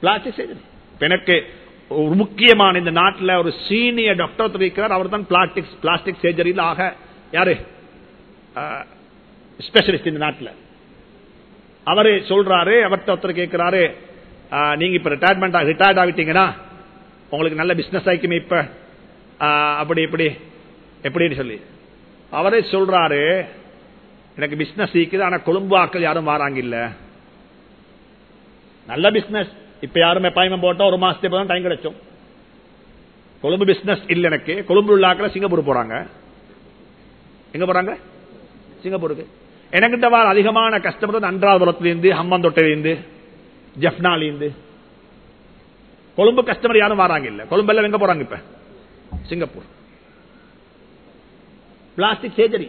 பிளாஸ்டிக் சர்ஜரி எனக்கு ஒரு முக்கியமான இந்த நாட்டில் ஒரு சீனியர் டாக்டர் இருக்கிறார் அவர் தான் பிளாஸ்டிக் பிளாஸ்டிக் சர்ஜரியில் ஆக யாரு ஸ்பெஷலிஸ்ட் இந்த நாட்டில் அவரு சொல்றாரு அவர்கிட்ட ஒருத்தர் கேட்கிறாரு ஆஹ், நீங்க இப்ப ரிட்டையர்மெண்ட் ரிட்டையர்ட் ஆகிட்டீங்கன்னா உங்களுக்கு நல்ல பிசினஸ் ஆயிக்குமே இப்ப ஆஹ், அப்படி இப்படி எப்படின்னு சொல்லி அவரே சொல்றாரு எனக்கு பிசினஸ் இருக்குது ஆனா கொழும்பு ஆட்கள் யாரும் வராங்க இல்ல நல்ல பிசினஸ் இப்ப யாரும் அப்பாயின்மெண்ட் போட்டா ஒரு மாசத்துக்கு தான் டைம் கிடைச்சோம் கொழும்பு பிசினஸ் இல்ல எனக்கு கொழும்பு உள்ள ஆட்கள் சிங்கப்பூர் போறாங்க எங்க போறாங்க சிங்கப்பூருக்கு எனக்கிட்ட வர அதிகமான கஸ்டமர் அன்றாபுரத்திலிருந்து ஹம்மந்தொட்டையிலிருந்து ஜெஃப்னாலிருந்து கொழும்பு கஸ்டமர் யாரும் வராங்க இல்ல கொழும்பு எல்லாம் எங்க போறாங்க இப்ப சிங்கப்பூர் பிளாஸ்டிக் சர்ஜரி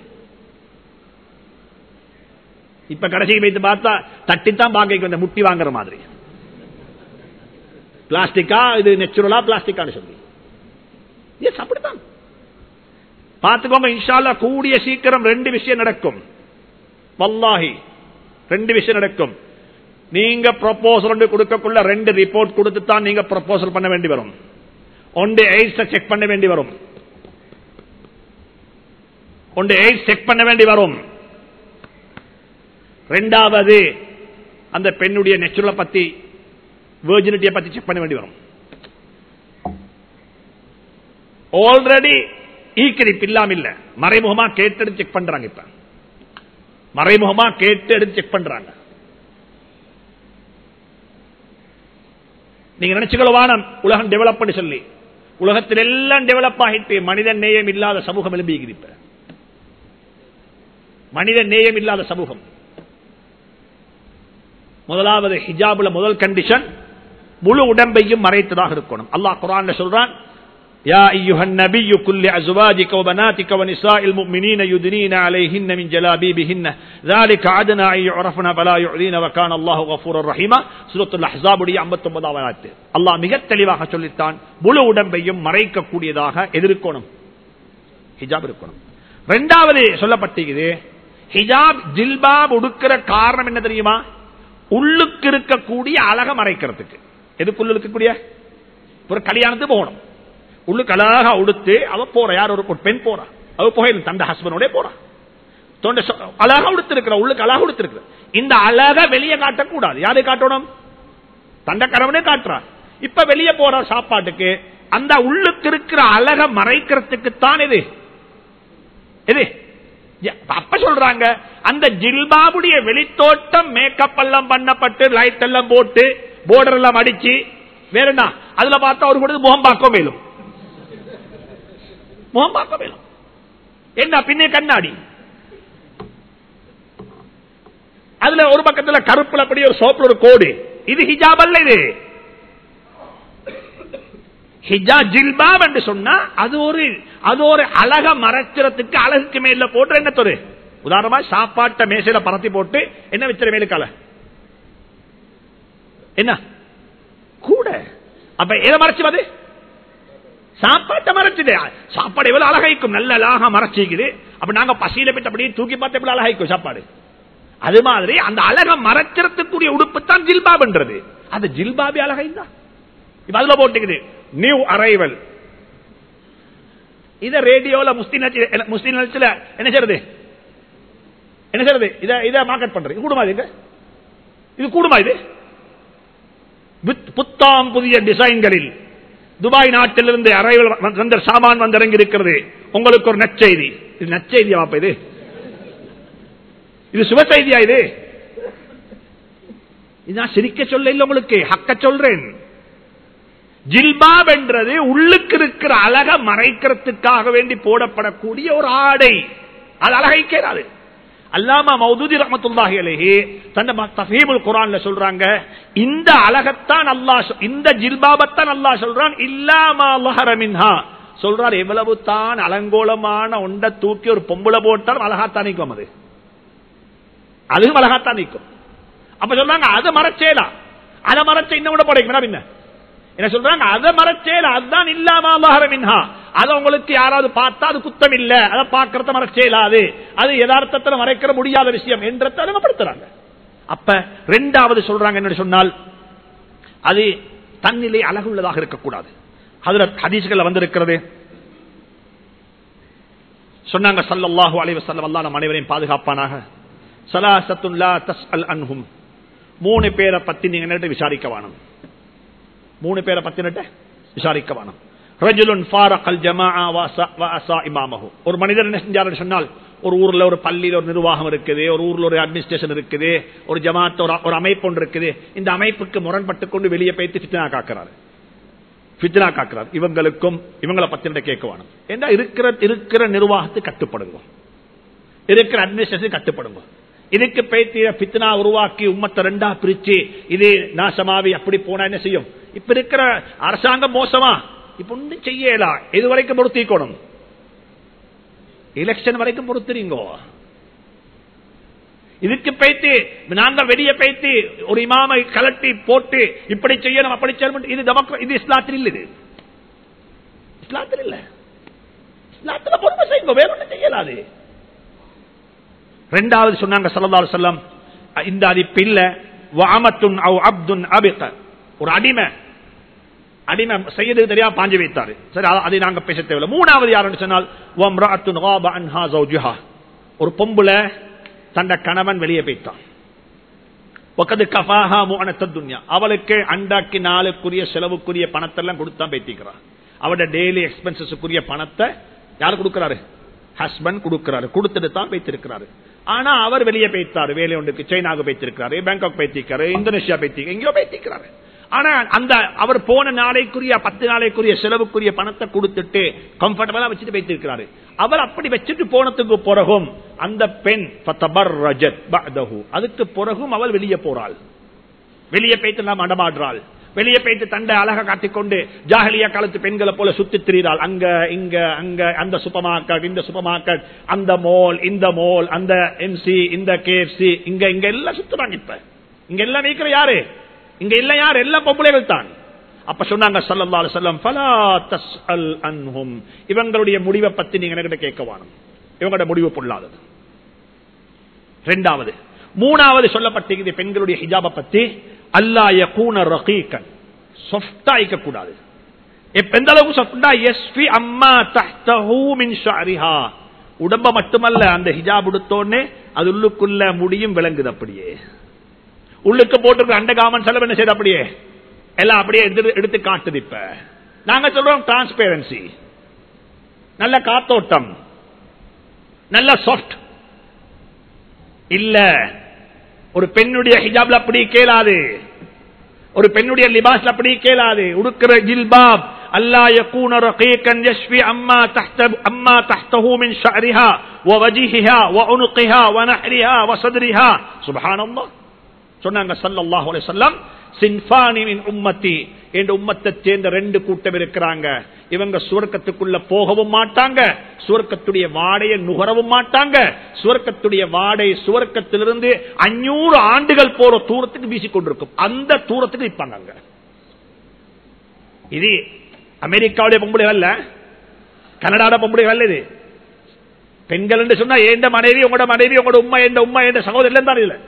இப்ப கடைசிக்கு வைத்து பார்த்தா தட்டித்தான் பாக்கைக்கு வந்த முட்டி வாங்குற மாதிரி பிளாஸ்டிக்கா இது நெச்சுரலா பிளாஸ்டிக்கான்னு சொல்லி எஸ் அப்படித்தான் பார்த்துக்கோங்க இன்ஷால்லா கூடிய சீக்கிரம் ரெண்டு விஷயம் நடக்கும் வல்லாஹி ரெண்டு விஷயம் நடக்கும் நீங்க ப்ரொபோசல் கொடுக்கக்குள்ள ரெண்டு ரிப்போர்ட் கொடுத்து தான் நீங்க ப்ரொபோசல் பண்ண வேண்டி வரும் ஒன்று எய்ட்ஸ் செக் பண்ண வேண்டி வரும் ஒன்று எய்ட்ஸ் செக் பண்ண வேண்டி வரும் ரெண்டாவது அந்த பெண்ணுடைய நெச்சுரலை பத்தி வேர்ஜினிட்டியை பத்தி செக் பண்ண வேண்டி வரும் ஆல்ரெடி ஈக்கிரிப்பு இல்லாம இல்ல மறைமுகமா கேட்டு எடுத்து செக் பண்றாங்க இப்ப மறைமுகமா கேட்டு எடுத்து செக் பண்றாங்க நீங்க நினைச்சுக்கல வானம் உலகம் டெவலப் பண்ணி சொல்லி உலகத்தில் எல்லாம் டெவலப் ஆகிட்டு மனித நேயம் இல்லாத சமூகம் எழுப்பியிருக்கிறது இப்ப மனித நேயம் இல்லாத சமூகம் முதலாவது ஹிஜாபுல முதல் கண்டிஷன் முழு உடம்பையும் மறைத்ததாக இருக்கணும் அல்லாஹ் குரான் சொல்றான் يا أيها النبي كل أزواجك وبناتك ونساء المؤمنين يدنين عليهن من جلابيبهن ذلك عدنا أن يعرفن فلا يعذين وكان الله غفورا رحيما سورة الأحزاب உடைய 59 ஆயத்து அல்லாஹ் மிக தெளிவாக சொல்லித்தான் முழு உடம்பையும் மறைக்கக்கூடியதாக எதிர்க்கணும் ஹிஜாப் இருக்கணும் இரண்டாவது சொல்லப்பட்டிருக்குது ஹிஜாப் ஜில்பாப் உடுக்கிற காரணம் என்ன தெரியுமா உள்ளுக்கு இருக்கக்கூடிய அழக மறைக்கிறதுக்கு எதுக்குள்ள இருக்கக்கூடிய ஒரு கல்யாணத்துக்கு போகணும் உள்ளுக்கு அழகா உடுத்து அவ போற யார் ஒரு ஒரு பெண் போறா அவ போகணும் தந்த ஹஸ்பண்டோட போறா தொண்டை சொ- அழகா உடுத்து இருக்கிற உள்ளுக்கு அழகா உடுத்து இருக்கிற இந்த அழக வெளியே காட்டக்கூடாது யாரு காட்டணும் தண்ட கணவனே காட்டுறா இப்ப வெளியே போற சாப்பாட்டுக்கு அந்த உள்ளுக்கு இருக்கிற அழக மறைக்கிறதுக்கு தான் இது இது ய- அப்ப சொல்றாங்க அந்த ஜில்பாபுடைய வெளித்தோட்டம் மேக்கப் எல்லாம் பண்ணப்பட்டு லைட் எல்லாம் போட்டு போர்டர் எல்லாம் அடிச்சு வேற என்ன அதுல பார்த்தா ஒரு கூட முகம் பார்க்க மேலும் முகம் பார்க்க மேலும் என்ன பின்னே கண்ணாடி அதுல ஒரு பக்கத்துல கருப்புல அப்படி ஒரு சோப்புல ஒரு கோடு இது ஹிஜாப் அல்ல இது ஹிஜா ஜில்பாப் என்று சொன்னா அது ஒரு அது ஒரு அழக மறைச்சிறதுக்கு அழகுக்கு மேல போட்டு என்ன தொரு உதாரணமா சாப்பாட்ட மேசையில பரத்தி போட்டு என்ன வச்சிட மேலுக்கால என்ன கூட அப்ப எதை மறைச்சு அது சாப்பாட்டை மறைச்சுது சாப்பாடு எவ்வளவு அழகாய்க்கும் நல்ல அழகா மறைச்சிக்குது அப்ப நாங்க பசியில போயிட்டு அப்படியே தூக்கி பார்த்து எவ்வளவு அழகாய்க்கும் சாப்பாடு அது மாதிரி அந்த அழக மறைச்சிறத்துக்குரிய உடுப்பு தான் ஜில்பாப்ன்றது அந்த ஜில்பாபி அழகைந்தா இப்ப அதுல போட்டுக்குது நியூ அரைவல் இத ரேடியோல முஸ்லிம் நிகழ்ச்சி- முஸ்லிம் நிகழ்ச்சியில என்ன செய்யறது என்ன செய்யறது இத இத மார்க்கெட் பண்றது இது கூடுமா இது இது கூடுமா இது புத்- புத்தாம் புதிய டிசைன்களில் துபாய் நாட்டிலிருந்து அரைவல் வந்த சாமான் வந்து இறங்கி இருக்கிறது உங்களுக்கு ஒரு நற்செய்தி இது நற்செய்தியா பாப்பா இது இது சுப செய்தியா இது இது நான் சிரிக்க சொல்ல இல்லை உங்களுக்கு ஹக்க சொல்றேன் ஜில்பாப் என்றது உள்ளுக்கு இருக்கிற அழக மறைக்கிறதுக்காக வேண்டி போடப்படக்கூடிய ஒரு ஆடை அது அழகைக்கிறாது அல்லாமா மௌதூதி ரஹமத்துல்லாஹி அலைஹி தந்த தஃபீமுல் குர்ஆன்ல சொல்றாங்க இந்த அழகத்தான் அல்லாஹ் சொ- இந்த ஜில்பாபத்தான் அல்லாஹ் சொல்றான் இல்லாமா லஹர மின்ஹா சொல்றார் எவ்வளவு தான் அலங்கோலமான ஒண்ட தூக்கி ஒரு பொம்பளை போட்டால் அழகாத்தான் நிற்கும் அது அதுவும் அழகாத்தான் நிற்கும் அப்ப சொல்றாங்க அதை மறைச்சேலா அதை மறைச்ச இன்னும் கூட போடைக்கும் பின்ன என்ன சொல்றாங்க அதை மறைச்சேல அதுதான் இல்லாம அல்லாஹர மின்ஹா அதை உங்களுக்கு யாராவது பார்த்தா அது குத்தம் இல்ல அதை பார்க்கறத மறைச்சேலாது அது யதார்த்தத்துல மறைக்கிற முடியாத விஷயம் என்றதை அறிமுகப்படுத்துறாங்க அப்ப ரெண்டாவது சொல்றாங்க என்ன சொன்னால் அது தன்னிலை அழகுள்ளதாக இருக்கக்கூடாது அதுல ஹதீஸ்கள் வந்திருக்கிறது சொன்னாங்க சல்லல்லாஹு அலைஹி வஸல்லம் அல்லாஹ் நம் அனைவரையும் பாதுகாப்பானாக சலாசத்துன் லா தஸ்அல் அன்ஹும் மூணு பேரை பத்தி நீங்க என்னட்ட விசாரிக்க வேணும் மூணு பேரை பத்தி என்னட்ட விசாரிக்க வேணும் ரஜுலுன் ஃபாரகல் ஜமாஅ வஅஸா வஅஸா இமாமஹு ஒரு மனிதர் என்ன செஞ்சாருன்னு சொன்னால் ஒரு ஊர்ல ஒரு பள்ளியில ஒரு நிர்வாகம் இருக்குது ஒரு ஊர்ல ஒரு அட்மினிஸ்ட்ரேஷன் இருக்குது ஒரு ஜமாத் ஒரு ஒரு அமைப்பு ஒன்று இருக்குது இந்த அமைப்புக்கு முரண்பட்டு கொண்டு வெளியே போயிட்டு ஃபித்னா காக்குறாரு ஃபித்னா காக்குறாரு இவங்களுக்கும் இவங்களை பத்தி கேட்க வேணும் ஏன்னா இருக்கிற இருக்கிற நிர்வாகத்துக்கு கட்டுப்படுங்க இருக்கிற அட்மினிஸ்ட்ரேஷன் கட்டுப்படுங்க இதுக்கு பேத்திய பித்னா உருவாக்கி உம்மத்தை ரெண்டா பிரிச்சு இது நாசமாவி அப்படி போனா என்ன செய்யும் இப்ப இருக்கிற அரசாங்கம் மோசமா இப்ப ஒன்றும் செய்யலாம் இது வரைக்கும் பொறுத்திக்கணும் எலெக்ஷன் வரைக்கும் பொறுத்துறீங்க இதுக்கு பேத்து நாங்க வெளியே பேத்து ஒரு இமாமை கலட்டி போட்டு இப்படி செய்யணும் அப்படி செய்யணும் இது டெமோக்ரா இது இஸ்லாத்தில் இல்ல இது இஸ்லாத்தில் இல்ல இஸ்லாத்துல பொறுமை செய்யுங்க வேற ஒன்றும் செய்யலாது ரெண்டாவது சொன்னாங்க சல்லல்லாஹு அலைஹி வஸல்லம் இந்த அதிப்பு இல்ல வஅமத்துன் அவ் அப்துன் அபிக ஒரு அடிமை அடிமை செய்யறது தெரியாம பாஞ்சு வைத்தாரு சரி அத- அதை நாங்க பேச தேவையில்லை மூணாவது யாருன்னு சொன்னால் வம்ரஅத்துன் காப அன்ஹா ஜௌஜுஹா ஒரு பொம்புல தந்த கணவன் வெளியே போய்த்தான் ஒக்கது கஃபாஹா முஅனத்த துன்யா அவளுக்கு அண்டாக்கி நாளுக்குரிய செலவுக்குரிய பணத்தை எல்லாம் கொடுத்தான் பேத்திக்கிறான் அவட டெய்லி எக்ஸ்பென்சஸுக்குரிய பணத்தை யார் கொடுக்கிறாரு ஹஸ்பண்ட் கொடுக்கிறாரு கொடுத்துட்டு தான் பேத்திருக்கிறாரு ஆனா அவர் வெளியே பேய்த்தாரு வேலை ஒன்றுக்கு சைனாக்கு பேத்திருக்கிறாரு பேங்காக் பேத்திருக்காரு இந்தோனேஷியா பேத்தி எங்கேயோ பேத்திக்கிறாரு ஆனா அந்த அவர் போன நாளைக்குரிய பத்து நாளைக்குரிய செலவுக்குரிய பணத்தை கொடுத்துட்டு கம்ஃபர்டபுளா வச்சுட்டு வைத்திருக்கிறாரு அவர் அப்படி வச்சுட்டு போனதுக்கு பிறகும் அந்த பெண் ஃபதபர்ரஜத் பஅதஹு. அதுக்கு பிறகும் அவள் வெளியே போறாள் வெளியே போய்த்து நாம் அடமாடுறாள் வெளியே போய்த்து தண்டை அழகா காட்டிக்கொண்டு ஜாகலியா காலத்து பெண்களை போல சுத்தி திரிகிறாள் அங்க இங்க அங்க அந்த சூப்பர் மார்க்கெட் இந்த சூப்பர் மார்க்கெட் அந்த மோல் இந்த மோல் அந்த எம்சி இந்த கேஎஃப்சி இங்க இங்க எல்லாம் சுத்துறாங்க இப்ப இங்க எல்லாம் நீக்கிற யாரு இங்க இல்ல யார் எல்லாம் பொம்பளைகள் தான் அப்ப சொன்னாங்க ஸல்லல்லாஹு அலைஹி வஸல்லம் ஃபலா தஸ்அல் அன்ஹும் இவங்களுடைய முடிவை பத்தி நீங்க என்கிட்ட கேட்க வேணும் இவங்களோட முடிவு பொல்லாதது ரெண்டாவது மூணாவது சொல்லப்பட்டிருக்கிறது பெண்களுடைய ஹிஜாபை பத்தி அல்லா யகூன ரகீகன் சொஃப்டா இருக்க கூடாது எப்ப எந்த அளவுக்கு சொஃப்டா எஸ்பி அம்மா தஹ்தஹு மின் ஷஅரிஹா உடம்ப மட்டுமல்ல அந்த ஹிஜாப் உடுத்தோன்னே அது உள்ளுக்குள்ள முடியும் விளங்குது அப்படியே உள்ளுக்கு போட்டிருக்க அண்ட காமன் செலவு என்ன செய்யுது அப்படியே எல்லாம் அப்படியே எடுத்து எடுத்து காட்டுது இப்ப நாங்க சொல்றோம் டிரான்ஸ்பேரன்சி நல்ல காத்தோட்டம் நல்ல சாஃப்ட் இல்ல ஒரு பெண்ணுடைய ஹிஜாப்ல அப்படி கேளாது ஒரு பெண்ணுடைய லிபாஸ்ல அப்படி கேளாது உடுக்கிற ஜில்பாப் அல்லா யகூன ரகீகன் யஷ்வி அம்மா தஹ்த அம்மா தஹ்தஹு மின் ஷஅரிஹா ووجهها وعنقها ونحرها وصدرها سبحان الله சொன்னாங்க ஸல்லல்லாஹு அலைஹி வஸல்லம் சின்ஃபானி மின் உம்மத்தி என்ற உம்மத்தை சேர்ந்த ரெண்டு கூட்டம் இருக்கிறாங்க இவங்க சுவர்க்கத்துக்குள்ள போகவும் மாட்டாங்க சுவர்க்கத்துடைய வாடையை நுகரவும் மாட்டாங்க சுவர்க்கத்துடைய வாடை சுவர்க்கத்திலிருந்து அஞ்சூறு ஆண்டுகள் போற தூரத்துக்கு வீசிக்கொண்டிருக்கும் அந்த தூரத்துக்கு நிற்பாங்க அங்க இது அமெரிக்காவுடைய பொம்பளைகள் அல்ல கனடாட பொம்பளைகள் அல்ல இது பெண்கள் என்று சொன்னா ஏண்ட மனைவி உங்களோட மனைவி உங்களோட உண்மை எந்த உண்மை என்ற சகோதரர் எல்லாம் தான் இதுல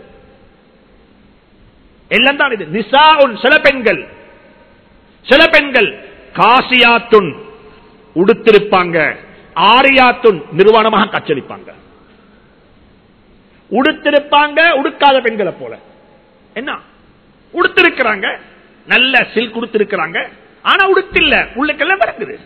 எல்லாம் தான் இது நிசாவுன் சில பெண்கள் சில பெண்கள் காசியாத்துன் உடுத்திருப்பாங்க ஆரியாத்துன் நிர்வாணமாக கச்சரிப்பாங்க உடுத்திருப்பாங்க உடுக்காத பெண்களை போல என்ன உடுத்திருக்கிறாங்க நல்ல சில்க் உடுத்திருக்கிறாங்க ஆனா உடுத்தில்ல உள்ளுக்கெல்லாம் விளங்குது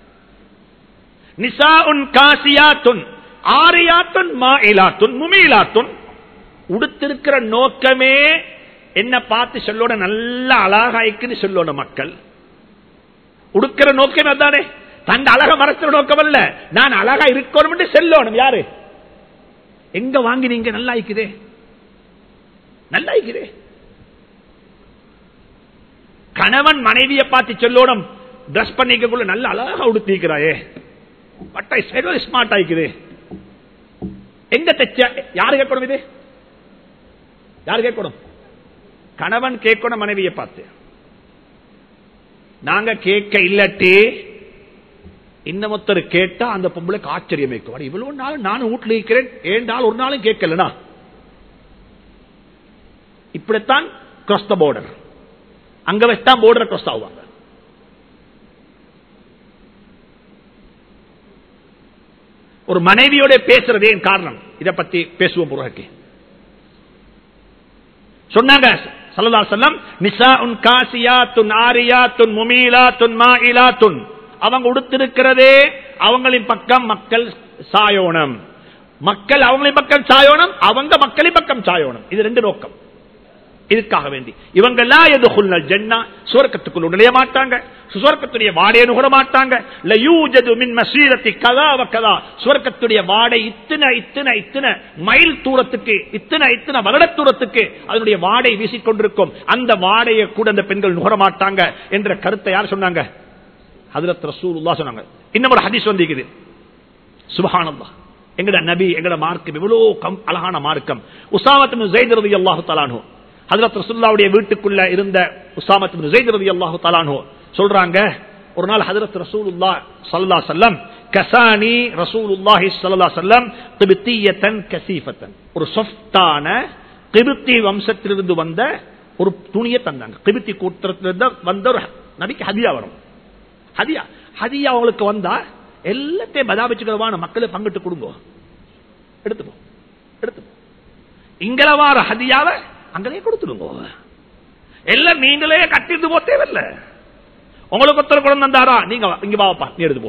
நிசாஉன் காசியாத்துன் ஆரியாத்துன் மாயிலாத்துன் முமீலாத்துன் உடுத்திருக்கிற நோக்கமே என்ன பார்த்து சொல்லோட நல்ல அழகாய்க்குன்னு சொல்லோட மக்கள் உடுக்கிற நோக்கம் அதானே தன் அழக மறைக்கிற நோக்கம் அல்ல நான் அழகா இருக்கணும் செல்லணும் யாரு எங்க வாங்கினீங்க நல்லா இருக்குதே நல்லா இருக்குதே கணவன் மனைவியை பார்த்து சொல்லணும் ட்ரெஸ் பண்ணிக்கக்குள்ள நல்ல அழகா உடுத்திக்கிறாயே பட்டை சைடு ஸ்மார்ட் ஆயிக்குது எங்க தைச்ச யாரு கேட்கணும் இது யாரு கேட்கணும் கணவன் கேட்கணும் மனைவியை பார்த்து நாங்க கேட்க இல்லட்டி இன்னமொத்தர் கேட்டா அந்த பொம்பளைக்கு ஆச்சரியம் வைக்கும் இவ்வளவு நாள் நானும் வீட்டுல இருக்கிறேன் ஏண்டால் ஒரு நாளும் கேட்கலனா இப்படித்தான் கிராஸ் த பார்டர் அங்க வச்சுதான் போர்டர் கிராஸ் ஆகுவாங்க ஒரு மனைவியோட பேசுறதே என் காரணம் இதை பத்தி பேசுவோம் புறக்கு சொன்னாங்க சல்லா செல்லம் நிசா உன் காசியா துன் ஆரியா துன் முமீலா துன் மாயிலா துன் அவங்க உடுத்திருக்கிறதே அவங்களின் பக்கம் மக்கள் சாயோனம் மக்கள் அவங்களின் பக்கம் சாயோனம் அவங்க மக்களின் பக்கம் சாயோனம் இது ரெண்டு நோக்கம் இதுக்காக வேண்டி இவங்க எல்லாம் எது ஜென்னா சுவர்க்கத்துக்குள் நுழைய மாட்டாங்க சுவர்க்கத்துடைய வாடையை நுகர மாட்டாங்க சுவர்க்கத்துடைய வாடை இத்தனை இத்தனை இத்தனை மைல் தூரத்துக்கு இத்தனை இத்தனை வருட தூரத்துக்கு அதனுடைய வாடை வீசிக்கொண்டிருக்கும் அந்த வாடையை கூட அந்த பெண்கள் நுகர மாட்டாங்க என்ற கருத்தை யார் சொன்னாங்க ஹதரத் ரசூலுல்லா சொன்னாங்க இன்னும் ஒரு ஹதீஸ் வந்திருக்குது சுபஹானல்லா எங்கட நபி எங்கட மார்க்கம் இவ்வளவு கம் அழகான மார்க்கம் உசாமத்து ஜெயித் ரதி அல்லாஹு தலானு ஹதரத் ரசூல்லாவுடைய வீட்டுக்குள்ள இருந்த உசாமத்து ஜெயித் ரதி அல்லாஹு தலானு சொல்றாங்க ஒரு நாள் ஹதரத் ரசூலுல்லா சல்லா சல்லம் கசானி ரசூலுல்லாஹி சல்லா சல்லம் திபித்தியத்தன் கசீஃபத்தன் ஒரு சொஃப்டான திபித்தி வம்சத்திலிருந்து வந்த ஒரு துணியை தந்தாங்க திபித்தி கூட்டத்திலிருந்து வந்த ஒரு நபிக்கு ஹதியா வரும் ஹதியா ஹதியா அவங்களுக்கு வந்தா எல்லாத்தையும் பதாபிச்சுக்கிறவான மக்களை பங்கிட்டு கொடுங்க எடுத்துப்போ எடுத்துப்போ இங்களவார ஹதியாவை அங்களே கொடுத்துடுங்க எல்லாம் நீங்களே கட்டிட்டு போ தேவையில்ல உங்களுக்கு ஒருத்தர் குழந்தை வந்தாரா நீங்க இங்க வாப்பா நீ எடுத்து போ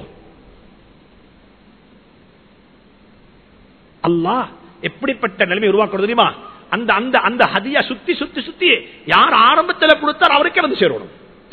அல்லா எப்படிப்பட்ட நிலைமை உருவாக்குறது தெரியுமா அந்த அந்த அந்த ஹதியா சுத்தி சுத்தி சுத்தி யார் ஆரம்பத்தில் கொடுத்தார் அவருக்கே வந்து சேரணும்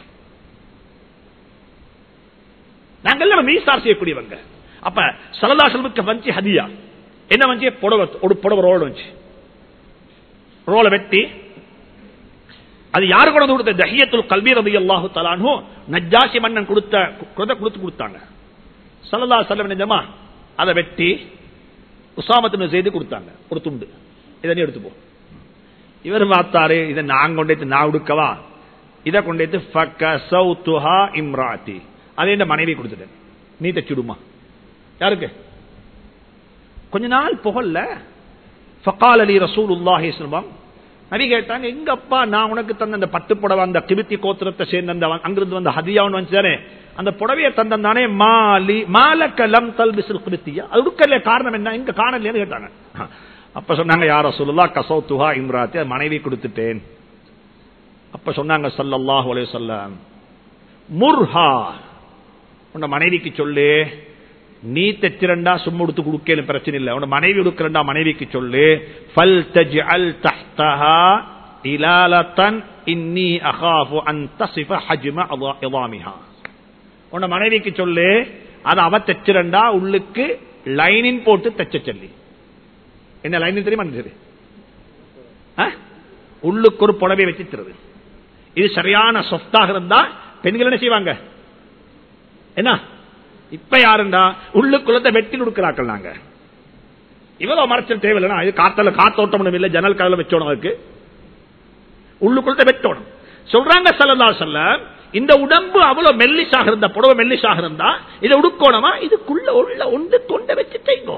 நாங்கள் மீசார் செய்யக்கூடியவங்க அப்ப சலதா செல்வக்கு வஞ்சி ஹதியா என்ன வஞ்சி புடவை ஒரு புடவை ரோல் வச்சு ரோலை வெட்டி அது யாரு கொண்டு கொடுத்த தஹியத்துல் கல்வி ரதி அல்லாஹு தலானோ நஜாசி மன்னன் கொடுத்த கொடுத்து கொடுத்தாங்க சல்லா செல்லம் நிஜமா அதை வெட்டி உசாமத்தின் செய்து கொடுத்தாங்க ஒரு துண்டு இதை நீ எடுத்துப்போ இவர் பார்த்தாரு இதை நான் கொண்டேத்து நான் உடுக்கவா இதை கொண்டேத்து இம்ராத்தி அதை என் மனைவி கொடுத்துட்டேன் நீ தச்சுடுமா யாருக்கு கொஞ்ச நாள் புகழ்ல ஃபகால் அலி ரசூல் உல்லாஹி சொல்வாங்க நபி கேட்டாங்க எங்க அப்பா நான் உனக்கு தந்த அந்த பட்டு புடவை அந்த கிபித்தி கோத்திரத்தை சேர்ந்த அந்த அங்கிருந்து வந்த ஹதியாவுன்னு வந்துச்சானே அந்த புடவையை தந்தானே மாலி மாலக்கலம் தல் பிசில் கிருத்தியா அது உடுக்கல காரணம் என்ன இங்க காணலைன்னு கேட்டாங்க அப்ப சொன்னாங்க யார சொல்லலா கசௌ துஹா இம்ராத்தி மனைவி கொடுத்துட்டேன் அப்ப சொன்னாங்க சல்லல்லாஹு அலைஹி வஸல்லம் முர்ஹா உன்ன மனைவிக்கு சொல்லு நீ தைச்சிரண்டா சும்மா உடுத்து கொடுக்கலும் பிரச்சனை இல்லை உன் மனைவி உடுக்கிறண்டா மனைவிக்கு சொல்லு ஃபல் தஜ்அல் தஹ்தஹா இலாலத்தன் இன்னி அகாஃபு அன் தஸிஃப ஹஜ்ம இதாமிஹா உன் மனைவிக்கு சொல்லு அது அவ தைச்சிரண்டா உள்ளுக்கு லைனின் போட்டு தைச்ச சொல்லி என்ன லைனின் தெரியுமா சரி உள்ளுக்கு ஒரு புடவை வச்சிருக்கிறது இது சரியான சொஃப்டாக இருந்தா பெண்கள் என்ன செய்வாங்க என்ன இப்ப யாருண்டா உள்ளுக்குள்ளத்தை வெட்டி கொடுக்கிறாக்கள் நாங்க இவ்வளவு மறைச்சல் தேவையில்லைனா இது காத்தல காத்தோட்டம் இல்ல ஜன்னல் கதல வச்சோணும் அதுக்கு உள்ளுக்குள்ளத்தை வெட்டணும் சொல்றாங்க சல்லா சொல்ல இந்த உடம்பு அவ்வளவு மெல்லிசாக இருந்தா புடவை மெல்லிசாக இருந்தா இதை உடுக்கோணமா இதுக்குள்ள உள்ள ஒன்று தொண்டை வச்சுட்டேங்கோ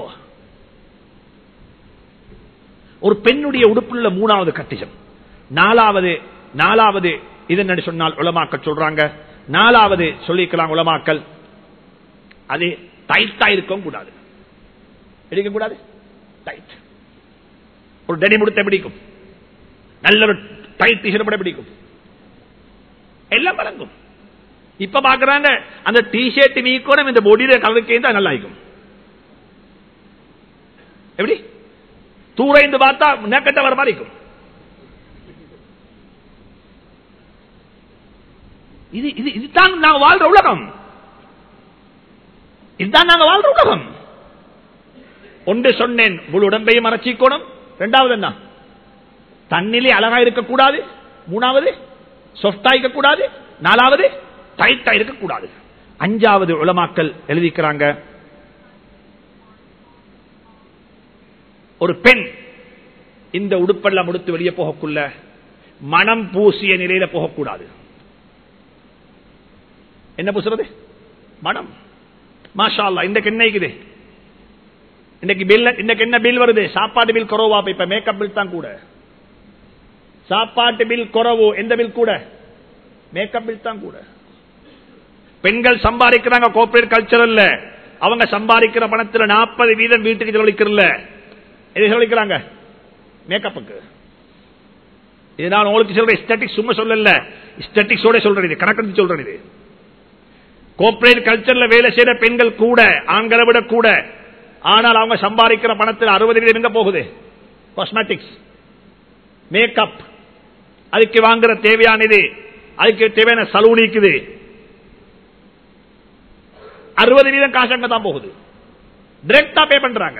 ஒரு பெண்ணுடைய உடுப்புள்ள மூணாவது கட்டிஜம் நாலாவது நாலாவது இது என்ன சொன்னால் உலமாக்கள் சொல்றாங்க நாலாவது சொல்லிக்கலாம் உலமாக்கள் அது டைட்டா இருக்கும் கூடாது எடுக்க கூடாது டைட் ஒரு டெனி முடித்த பிடிக்கும் நல்ல ஒரு டைட் டிஷர்ட் கூட பிடிக்கும் எல்லாம் வழங்கும் இப்ப பாக்குறாங்க அந்த டிஷர்ட் நீக்கணும் இந்த பொடியில கலருக்கு நல்லா இருக்கும் எப்படி தூரைந்து பார்த்தா நெக்கட்ட வர மாதிரி இருக்கும் இது இது இதுதான் நாங்க வாழ்ற உலகம் இதுதான் நாங்க வாழ்ற உலகம் ஒன்று சொன்னேன் முழு உடம்பையும் மறைச்சிக்கணும் இரண்டாவது என்ன தண்ணிலே அழகா இருக்கக்கூடாது மூணாவது சொஃப்டா இருக்கக்கூடாது நாலாவது டைட்டா இருக்கக்கூடாது அஞ்சாவது உலமாக்கல் எழுதிக்கிறாங்க ஒரு பெண் இந்த உடுப்பெல்லாம் முடித்து வெளியே போகக்குள்ள மனம் பூசிய நிலையில போகக்கூடாது என்ன பூசுறது மனம் மாஷா இன்றைக்கு என்ன இருக்குது இன்னைக்கு பில் இன்னைக்கு என்ன பில் வருது சாப்பாடு பில் குறவா இப்ப மேக்கப் பில் தான் கூட சாப்பாட்டு பில் குறவு எந்த பில் கூட மேக்கப் பில் தான் கூட பெண்கள் சம்பாதிக்கிறாங்க கோஆபரேட் கல்ச்சரல்ல அவங்க சம்பாதிக்கிற பணத்துல நாற்பது வீதம் வீட்டுக்கு செலவழிக்கிறல்ல எது செலவழிக்கிறாங்க மேக்கப்புக்கு இது நான் உங்களுக்கு சொல்ற ஸ்டாட்டிக்ஸ் சும்மா சொல்லல ஸ்டாட்டிக்ஸோட சொல்றேன் இது கணக்கு சொல்றேன் இது கோஆபரேட் கல்ச்சர்ல வேலை செய்யற பெண்கள் கூட ஆண்களை விட கூட ஆனால் அவங்க சம்பாதிக்கிற பணத்தில் அறுபது வீதம் எங்க போகுது காஸ்மெட்டிக்ஸ் மேக்கப் அதுக்கு வாங்குற தேவையானது அதுக்கு தேவையான சலூனிக்குது அறுபது வீதம் காசு அங்க தான் போகுது டிரெக்டா பே பண்றாங்க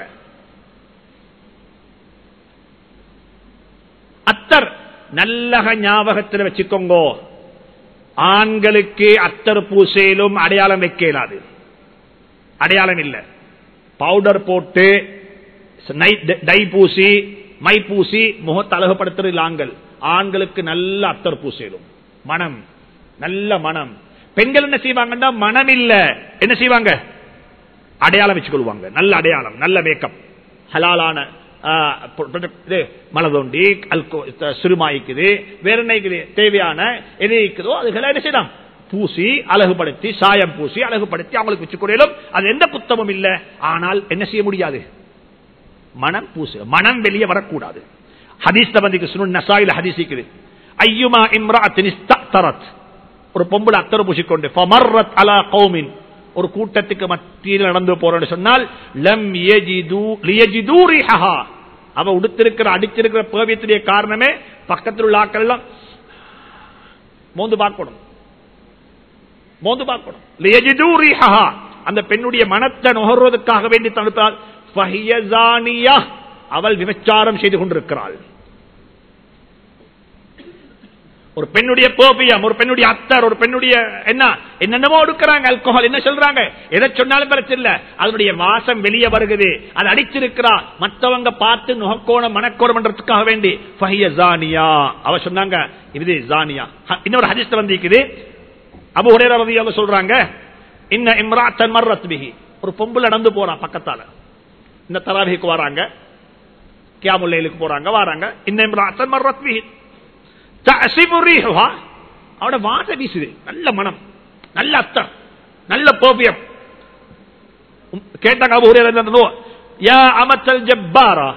அத்தர் நல்லக ஞாபகத்தில் வச்சுக்கோங்கோ ஆண்களுக்கு அத்தர் பூசையிலும் அடையாளம் வைக்க இயலாது அடையாளம் இல்லை பவுடர் போட்டு டை பூசி மை பூசி முகத்தை அழகுபடுத்துறது ஆண்கள் ஆண்களுக்கு நல்ல அத்தர் பூசையிலும் மனம் நல்ல மனம் பெண்கள் என்ன செய்வாங்கன்னா மனம் இல்ல என்ன செய்வாங்க அடையாளம் வச்சுக்கொள்வாங்க நல்ல அடையாளம் நல்ல மேக்கப் ஹலாலான மலதோண்டி அல்கோ சிறுமாய்க்குது வேற என்ன இருக்குது தேவையான எது இருக்குதோ அதுகளை என்ன செய்யலாம் பூசி அழகுபடுத்தி சாயம் பூசி அழகுபடுத்தி அவங்களுக்கு வச்சுக்கொள்ளும் அது எந்த புத்தமும் இல்லை ஆனால் என்ன செய்ய முடியாது மனம் பூசு மனம் வெளியே வரக்கூடாது ஹதீஸ் தபந்திக்கு சுனு நசாயில ஹதீஸ் இருக்குது ஐயுமா இம்ரா தரத் ஒரு பொம்பளை அத்தர் பூசிக்கொண்டு ஃபமர்ரத் அலா கௌமின் ஒரு கூட்டத்துக்கு மத்தியில் நடந்து போறேன்னு சொன்னால் லம் லியஜிது ரிஹஹா அவ உடுத்திருக்கிற அடிச்சிருக்கிற பேவியத்துடைய காரணமே பக்கத்தில் உள்ள ஆக்கள் எல்லாம் மோந்து பார்க்கணும் மோந்து பார்க்கணும் லியஜிது ரிஹஹா அந்த பெண்ணுடைய மனத்தை நுகர்வதற்காக வேண்டி தடுத்தால் அவள் விபச்சாரம் செய்து கொண்டிருக்கிறாள் ஒரு பெண்ணுடைய போபியம் ஒரு பெண்ணுடைய அத்தர் ஒரு பெண்ணுடைய என்ன என்னென்னமோ எடுக்கிறாங்க அல்கோஹால் என்ன சொல்றாங்க எதை சொன்னாலும் பிரச்சனை இல்ல அதனுடைய வாசம் வெளியே வருகுது அது அடிச்சிருக்கிறா மற்றவங்க பார்த்து நுகக்கோணம் மனக்கோணம் பண்றதுக்காக வேண்டி ஃபஹிய ஜானியா அவ சொன்னாங்க இது ஜானியா இன்னொரு ஹதிஸ்த வந்திருக்குது அபு ஒரே ரவி அவங்க சொல்றாங்க இன்ன இம்ராத்தன் மர்ரத் பிஹி ஒரு பொம்பு நடந்து போறான் பக்கத்தால இந்த தராபிக்கு வராங்க கியாமுல்லைலுக்கு போறாங்க வராங்க இன்ன இம்ராத்தன் மர்ரத் பிஹி அவட வாச வீசுது நல்ல மனம் நல்ல அத்தம் நல்ல போபியம் கேட்டாங்க அமத்தல் ஜப்பாரா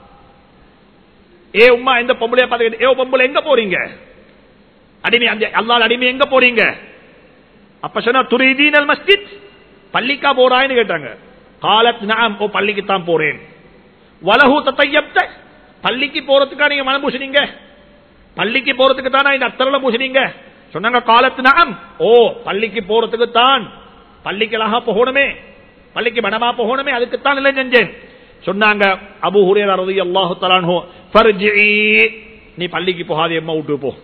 ஏ உமா எந்த பொம்பளைய பார்த்து ஏ பொம்பளை எங்க போறீங்க அடிமை அந்த அல்லாத அடிமை எங்க போறீங்க அப்ப சொன்னா துரிதீனல் மஸ்ஜித் பள்ளிக்கா போறான்னு கேட்டாங்க காலத் நான் ஓ பள்ளிக்கு தான் போறேன் வலகு தத்தையப்த பள்ளிக்கு போறதுக்கா நீங்க மனம் பூசினீங்க பள்ளிக்கு போறதுக்கு தானே இந்த அத்தரல பூசினீங்க சொன்னாங்க காலத்து நாம் ஓ பள்ளிக்கு போறதுக்கு தான் பள்ளிக்கலாக போகணுமே பள்ளிக்கு மனமா போகணுமே அதுக்குத்தான் இல்லை செஞ்சேன் சொன்னாங்க அபு ஹுரேர் அறுதி அல்லாஹு தலான்ஹோ நீ பள்ளிக்கு போகாதே அம்மா விட்டு போ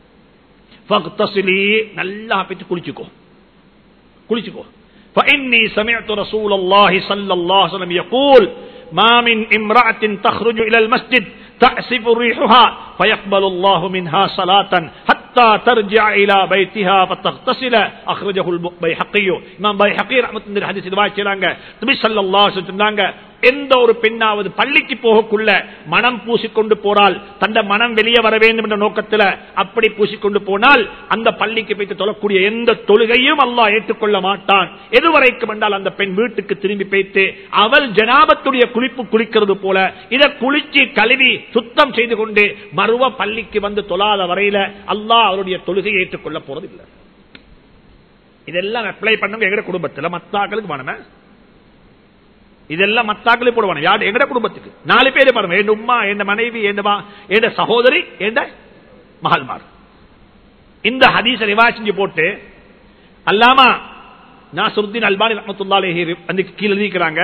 நல்லா பிச்சு குளிச்சுக்கோ குளிச்சுக்கோ فإني سمعت رسول الله صلى الله عليه وسلم يقول ما من امرأة تخرج إلى المسجد تأسف ريحها فيقبل الله منها صلاة حتى ترجع إلى بيتها فتغتسل أخرجه البيحقي إمام بيحقي رحمة الله الحديث دواء چلاங்க நபி ஸல்லல்லாஹு அலைஹி சொன்னாங்க எந்த ஒரு பெண்ணாவது பள்ளிக்கு போகக்குள்ள மனம் பூசிக்கொண்டு போறால் தந்த மனம் வெளியே வர வேண்டும் என்ற நோக்கத்தில் அப்படி பூசிக்கொண்டு போனால் அந்த பள்ளிக்கு போய்த்து தொழக்கூடிய எந்த தொழுகையும் அல்லாஹ் ஏற்றுக்கொள்ள மாட்டான் எதுவரைக்கும் என்றால் அந்த பெண் வீட்டுக்கு திரும்பி போய்த்து அவள் ஜனாபத்துடைய குளிப்பு குளிக்கிறது போல இதை குளிச்சு கழுவி சுத்தம் செய்து கொண்டு மறுவ பள்ளிக்கு வந்து தொழாத வரையில அல்லாஹ் அவருடைய தொழுகையை ஏற்றுக்கொள்ள போறது இல்லை இதெல்லாம் அப்ளை பண்ணுங்க எங்க குடும்பத்தில் மத்தாக்களுக்கு மனமே இதெல்லாம் மத்தாக்களே போடுவாங்க யார் எங்கட குடும்பத்துக்கு நாலு பேரு பாருங்க என் உமா என் மனைவி என் சகோதரி என் மகள்மார் இந்த ஹதீச ரிவா செஞ்சு போட்டு அல்லாமா நாசுருத்தீன் அல்பானி ரஹமத்துல்லாலே வந்து கீழே எழுதிக்கிறாங்க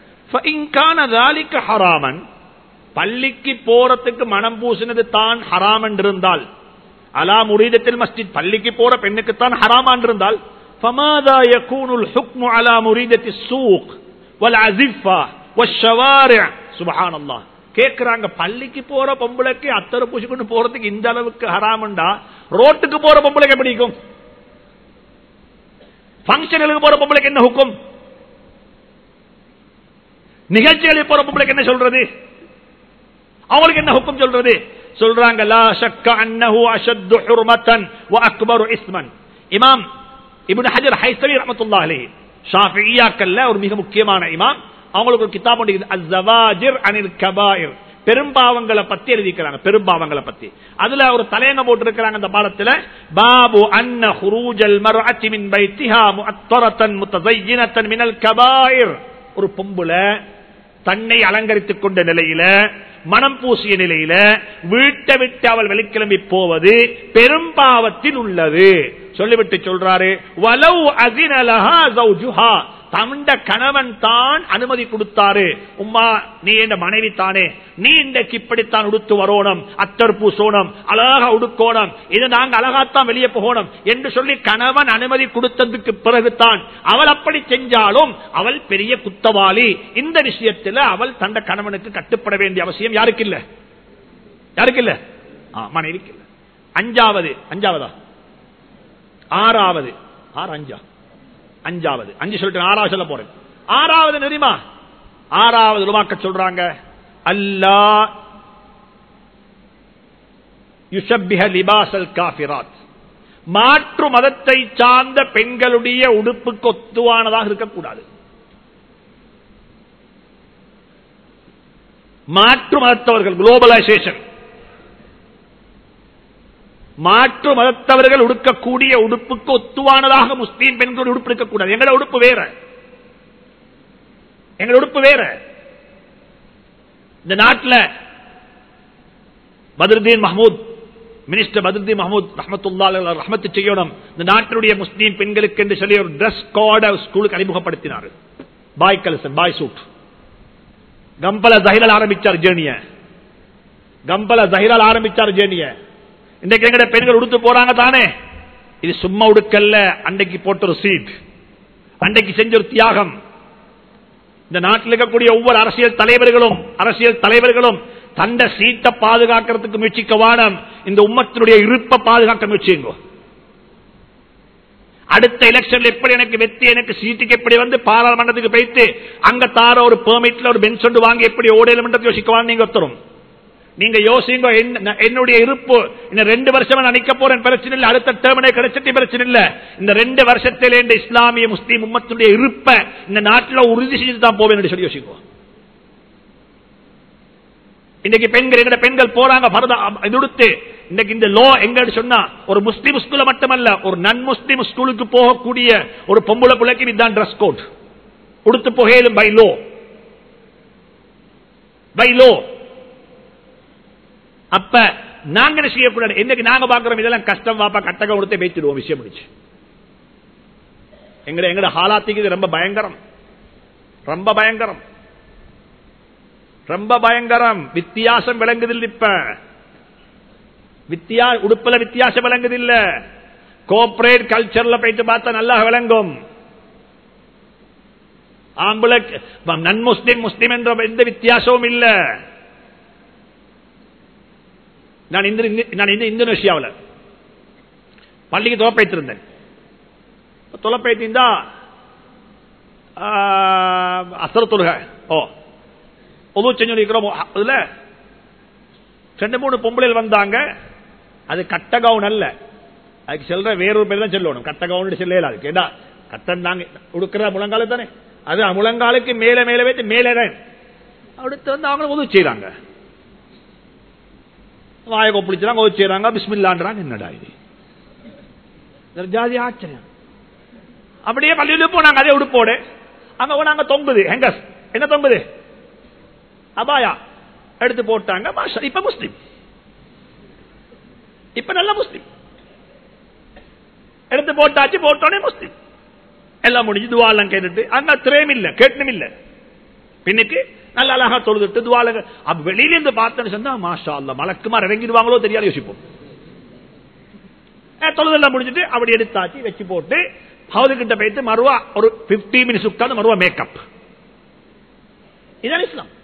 ஹராமன் பள்ளிக்கு போறதுக்கு மனம் பூசினது தான் ஹராமன் இருந்தால் அலா முரீதத்தில் மஸ்ஜித் பள்ளிக்கு போற பெண்ணுக்கு தான் ஹராமான் இருந்தால் فماذا يكون الحكم على مريدة السوق கேக்குறாங்க பள்ளிக்கு போற பொம்பளைக்கு அத்தரை பூசிக்கொண்டு போறதுக்கு இந்த அளவுக்கு ஹராமண்டா ரோட்டுக்கு போற பொம்பளைக்கு எப்படி இருக்கும் பங்கனுக்கு போற பொம்பளைக்கு என்ன ஹுக்கும் நிகழ்ச்சிகளுக்கு போற பொம்பளைக்கு என்ன சொல்றது அவங்களுக்கு என்ன ஹுக்கம் சொல்றது சொல்றாங்க லா ஷக்க அன்னஹு அஷத்து ஹுர்மத்தன் வ அக்பரு இஸ்மன் இமாம் இப்னு ஹஜர் ஹைஸவி ரஹ்மத்துல்லாஹி அலைஹி ஷாஃபிஈயாக்கல்ல ஒரு மிக முக்கியமான இமாம் அவங்களுக்கு ஒரு கிதாப் ஒன்று இருக்குது அஸ்ஸவாஜிர் அனில் கபாயிர் பெரும்பாவங்களை பத்தி எழுதிக்கிறாங்க பெரும்பாவங்களை பத்தி அதுல ஒரு தலையங்க போட்டு இருக்கிறாங்க அந்த பாடத்துல பாபு அன்ன ஹுரூஜல் மர்அத்தி மின் பைத்திஹா முஅத்தரத்தன் முத்தஸையினத்தன் மினல் கபாயிர் ஒரு பொம்புல தன்னை அலங்கரித்துக் கொண்ட நிலையில மனம் பூசிய நிலையில வீட்டை விட்டு அவள் வெளிக்கிளம்பி போவது பெரும்பாவத்தில் உள்ளது சொல்லிவிட்டு சொல்றாரு வலவு அசினலஹா ஜௌஜுஹா தண்ட கணவன் தான் அனுமதி கொடுத்தாரு உம்மா நீ என்ற மனைவி தானே நீ இன்றைக்கு இப்படித்தான் உடுத்து வரணும் அத்தர் பூசோணும் அழகா உடுக்கோணும் இது நாங்க அழகாத்தான் வெளியே போகணும் என்று சொல்லி கணவன் அனுமதி கொடுத்ததுக்கு பிறகுதான் அவள் அப்படி செஞ்சாலும் அவள் பெரிய குத்தவாளி இந்த விஷயத்தில் அவள் தண்ட கணவனுக்கு கட்டுப்பட வேண்டிய அவசியம் யாருக்கு இல்ல யாருக்கு இல்ல ஆ, மனைவிக்கு இல்ல அஞ்சாவது அஞ்சாவதா ஆறாவது ஆறு அஞ்சா அஞ்சாவது அஞ்சு சொல்லிட்டு ஆறாவது சொல்ல போறேன் ஆறாவது நெறிமா ஆறாவது உருவாக்க சொல்றாங்க அல்லா யுஷப்பிஹ லிபாசல் காபிராத் மாற்று மதத்தை சார்ந்த பெண்களுடைய உடுப்புக்கு ஒத்துவானதாக இருக்கக்கூடாது மாற்று மதத்தவர்கள் குளோபலைசேஷன் மாற்று மதத்தவர்கள் உடுக்கக்கூடிய உடுப்புக்கு ஒத்துவானதாக முஸ்லீம் பெண்கள் உடுப்பு இருக்கக்கூடாது எங்களோட உடுப்பு வேற எங்களோட உடுப்பு வேற இந்த நாட்டில் பத்ருதீன் மஹமூத் மினிஸ்டர் பத்ருதீன் மஹமூத் ரஹமத்துல்லா ரஹமத்து செய்யணும் இந்த நாட்டினுடைய முஸ்லீம் பெண்களுக்கு என்று சொல்லி ஒரு டிரஸ் கோட ஸ்கூலுக்கு அறிமுகப்படுத்தினார் பாய் கலசன் பாய் சூட் கம்பல ஜஹிரல் ஆரம்பிச்சார் ஜேர்னிய கம்பல ஜஹிரல் ஆரம்பிச்சார் ஜேர்னிய இன்றைக்கு எங்கட பெண்கள் உடுத்து போறாங்க தானே இது சும்மா உடுக்கல்ல அன்றைக்கு போட்ட ஒரு சீட் அன்றைக்கு செஞ்ச ஒரு தியாகம் இந்த நாட்டில் இருக்கக்கூடிய ஒவ்வொரு அரசியல் தலைவர்களும் அரசியல் தலைவர்களும் தந்த சீட்டை பாதுகாக்கிறதுக்கு முயற்சிக்க வானம் இந்த உம்மத்தினுடைய இருப்பை பாதுகாக்க முயற்சிங்க அடுத்த எலெக்ஷன்ல எப்படி எனக்கு வெற்றி எனக்கு சீட்டுக்கு எப்படி வந்து பாராளுமன்றத்துக்கு போயிட்டு அங்க தார ஒரு பெர்மிட்ல ஒரு பெஞ்ச் ஒன்று வாங்கி எப்படி ஓடையில யோசிக்கவான்னு நீங்க ஒருத்தரும் நீங்க யோசிங்க என்ன- என்னுடைய இருப்பு இந்த ரெண்டு வருஷம் நான் நிக்க போறேன் பிரச்சனை இல்ல அடுத்த டேர்மனே கிடைச்சிட்டு பிரச்சனை இல்ல இந்த ரெண்டு வருஷத்திலே இந்த இஸ்லாமிய முஸ்லீம் உம்மத்துடைய இருப்ப இந்த நாட்டில் உறுதி செஞ்சு தான் போவேன் சொல்லி யோசிக்குவோம் இன்னைக்கு பெண்கள் எங்கட பெண்கள் போறாங்க பரதா இது உடுத்து இன்னைக்கு இந்த லோ எங்க சொன்னா ஒரு முஸ்லீம் ஸ்கூல்ல மட்டுமல்ல ஒரு நன் முஸ்லீம் ஸ்கூலுக்கு போகக்கூடிய ஒரு பொம்பளை பிள்ளைக்கு இதுதான் ட்ரெஸ் கோட் உடுத்து போகலும் பை லோ பை லோ அப்ப நாங்க என்ன செய்யக்கூடாது என்னைக்கு நாங்க பாக்குறோம் இதெல்லாம் கஷ்டம் வாப்பா கட்டகம் கொடுத்து பேசிடுவோம் விஷயம் முடிச்சு எங்கட எங்கட ஹாலாத்திக்கு இது ரொம்ப பயங்கரம் ரொம்ப பயங்கரம் ரொம்ப பயங்கரம் வித்தியாசம் விளங்குதில்லை இப்ப வித்தியா உடுப்புல வித்தியாசம் விளங்குதில்ல கோஆபரேட் கல்ச்சர்ல போயிட்டு பார்த்தா நல்லா விளங்கும் ஆம்பளை நன் முஸ்லிம் முஸ்லிம் என்ற எந்த வித்தியாசமும் இல்ல நான் இந்த நான் இந்த இந்தோனேஷியாவில் பள்ளிக்கு தொலைப்பைத்திருந்தேன் தொலைப்பைத்திருந்தா அசர தொழுக ஓ ஒது செஞ்சு இருக்கிறோம் அதுல ரெண்டு மூணு பொம்பளைகள் வந்தாங்க அது கட்ட கவுன் அல்ல அதுக்கு செல்ற வேறொரு பேர் தான் சொல்லணும் கட்ட கவுன் செல்ல அதுக்கு ஏடா கட்டன் தாங்க உடுக்கிற முழங்கால தானே அது முழங்காலுக்கு மேல மேல வைத்து மேலே அடுத்து வந்து அவங்க உதவி செய்யறாங்க வாய கொப்பளிச்சுறாங்க உதவி செய்யறாங்க பிஸ்மில்லான்றாங்க என்னடா இது ஜாதி ஆச்சரியம் அப்படியே பள்ளியில போனாங்க அதே உடுப்போடு அங்க போனாங்க தொங்குது எங்க என்ன தொங்குது அபாயா எடுத்து போட்டாங்க மாஷா இப்ப முஸ்லிம் இப்ப நல்ல முஸ்லிம் எடுத்து போட்டாச்சு போட்டோனே முஸ்லிம் எல்லாம் முடிஞ்சு துவாலம் கேட்டுட்டு அங்க திரேம் இல்ல கேட்டும் இல்ல பின்னுக்கு நல்ல அழகா தொழுதுட்டு துவால வெளியில இருந்து பார்த்தேன்னு சொன்னா மாஷா அல்ல மலக்குமார் இறங்கிடுவாங்களோ தெரியாது யோசிப்போம் தொழுதெல்லாம் முடிஞ்சிட்டு அப்படி எடுத்தாச்சு வச்சு போட்டு ஹவுது கிட்ட போயிட்டு மறுவா ஒரு பிப்டி மினிட்ஸ் உட்காந்து மறுவா மேக்கப் இதான் இஸ்லாம்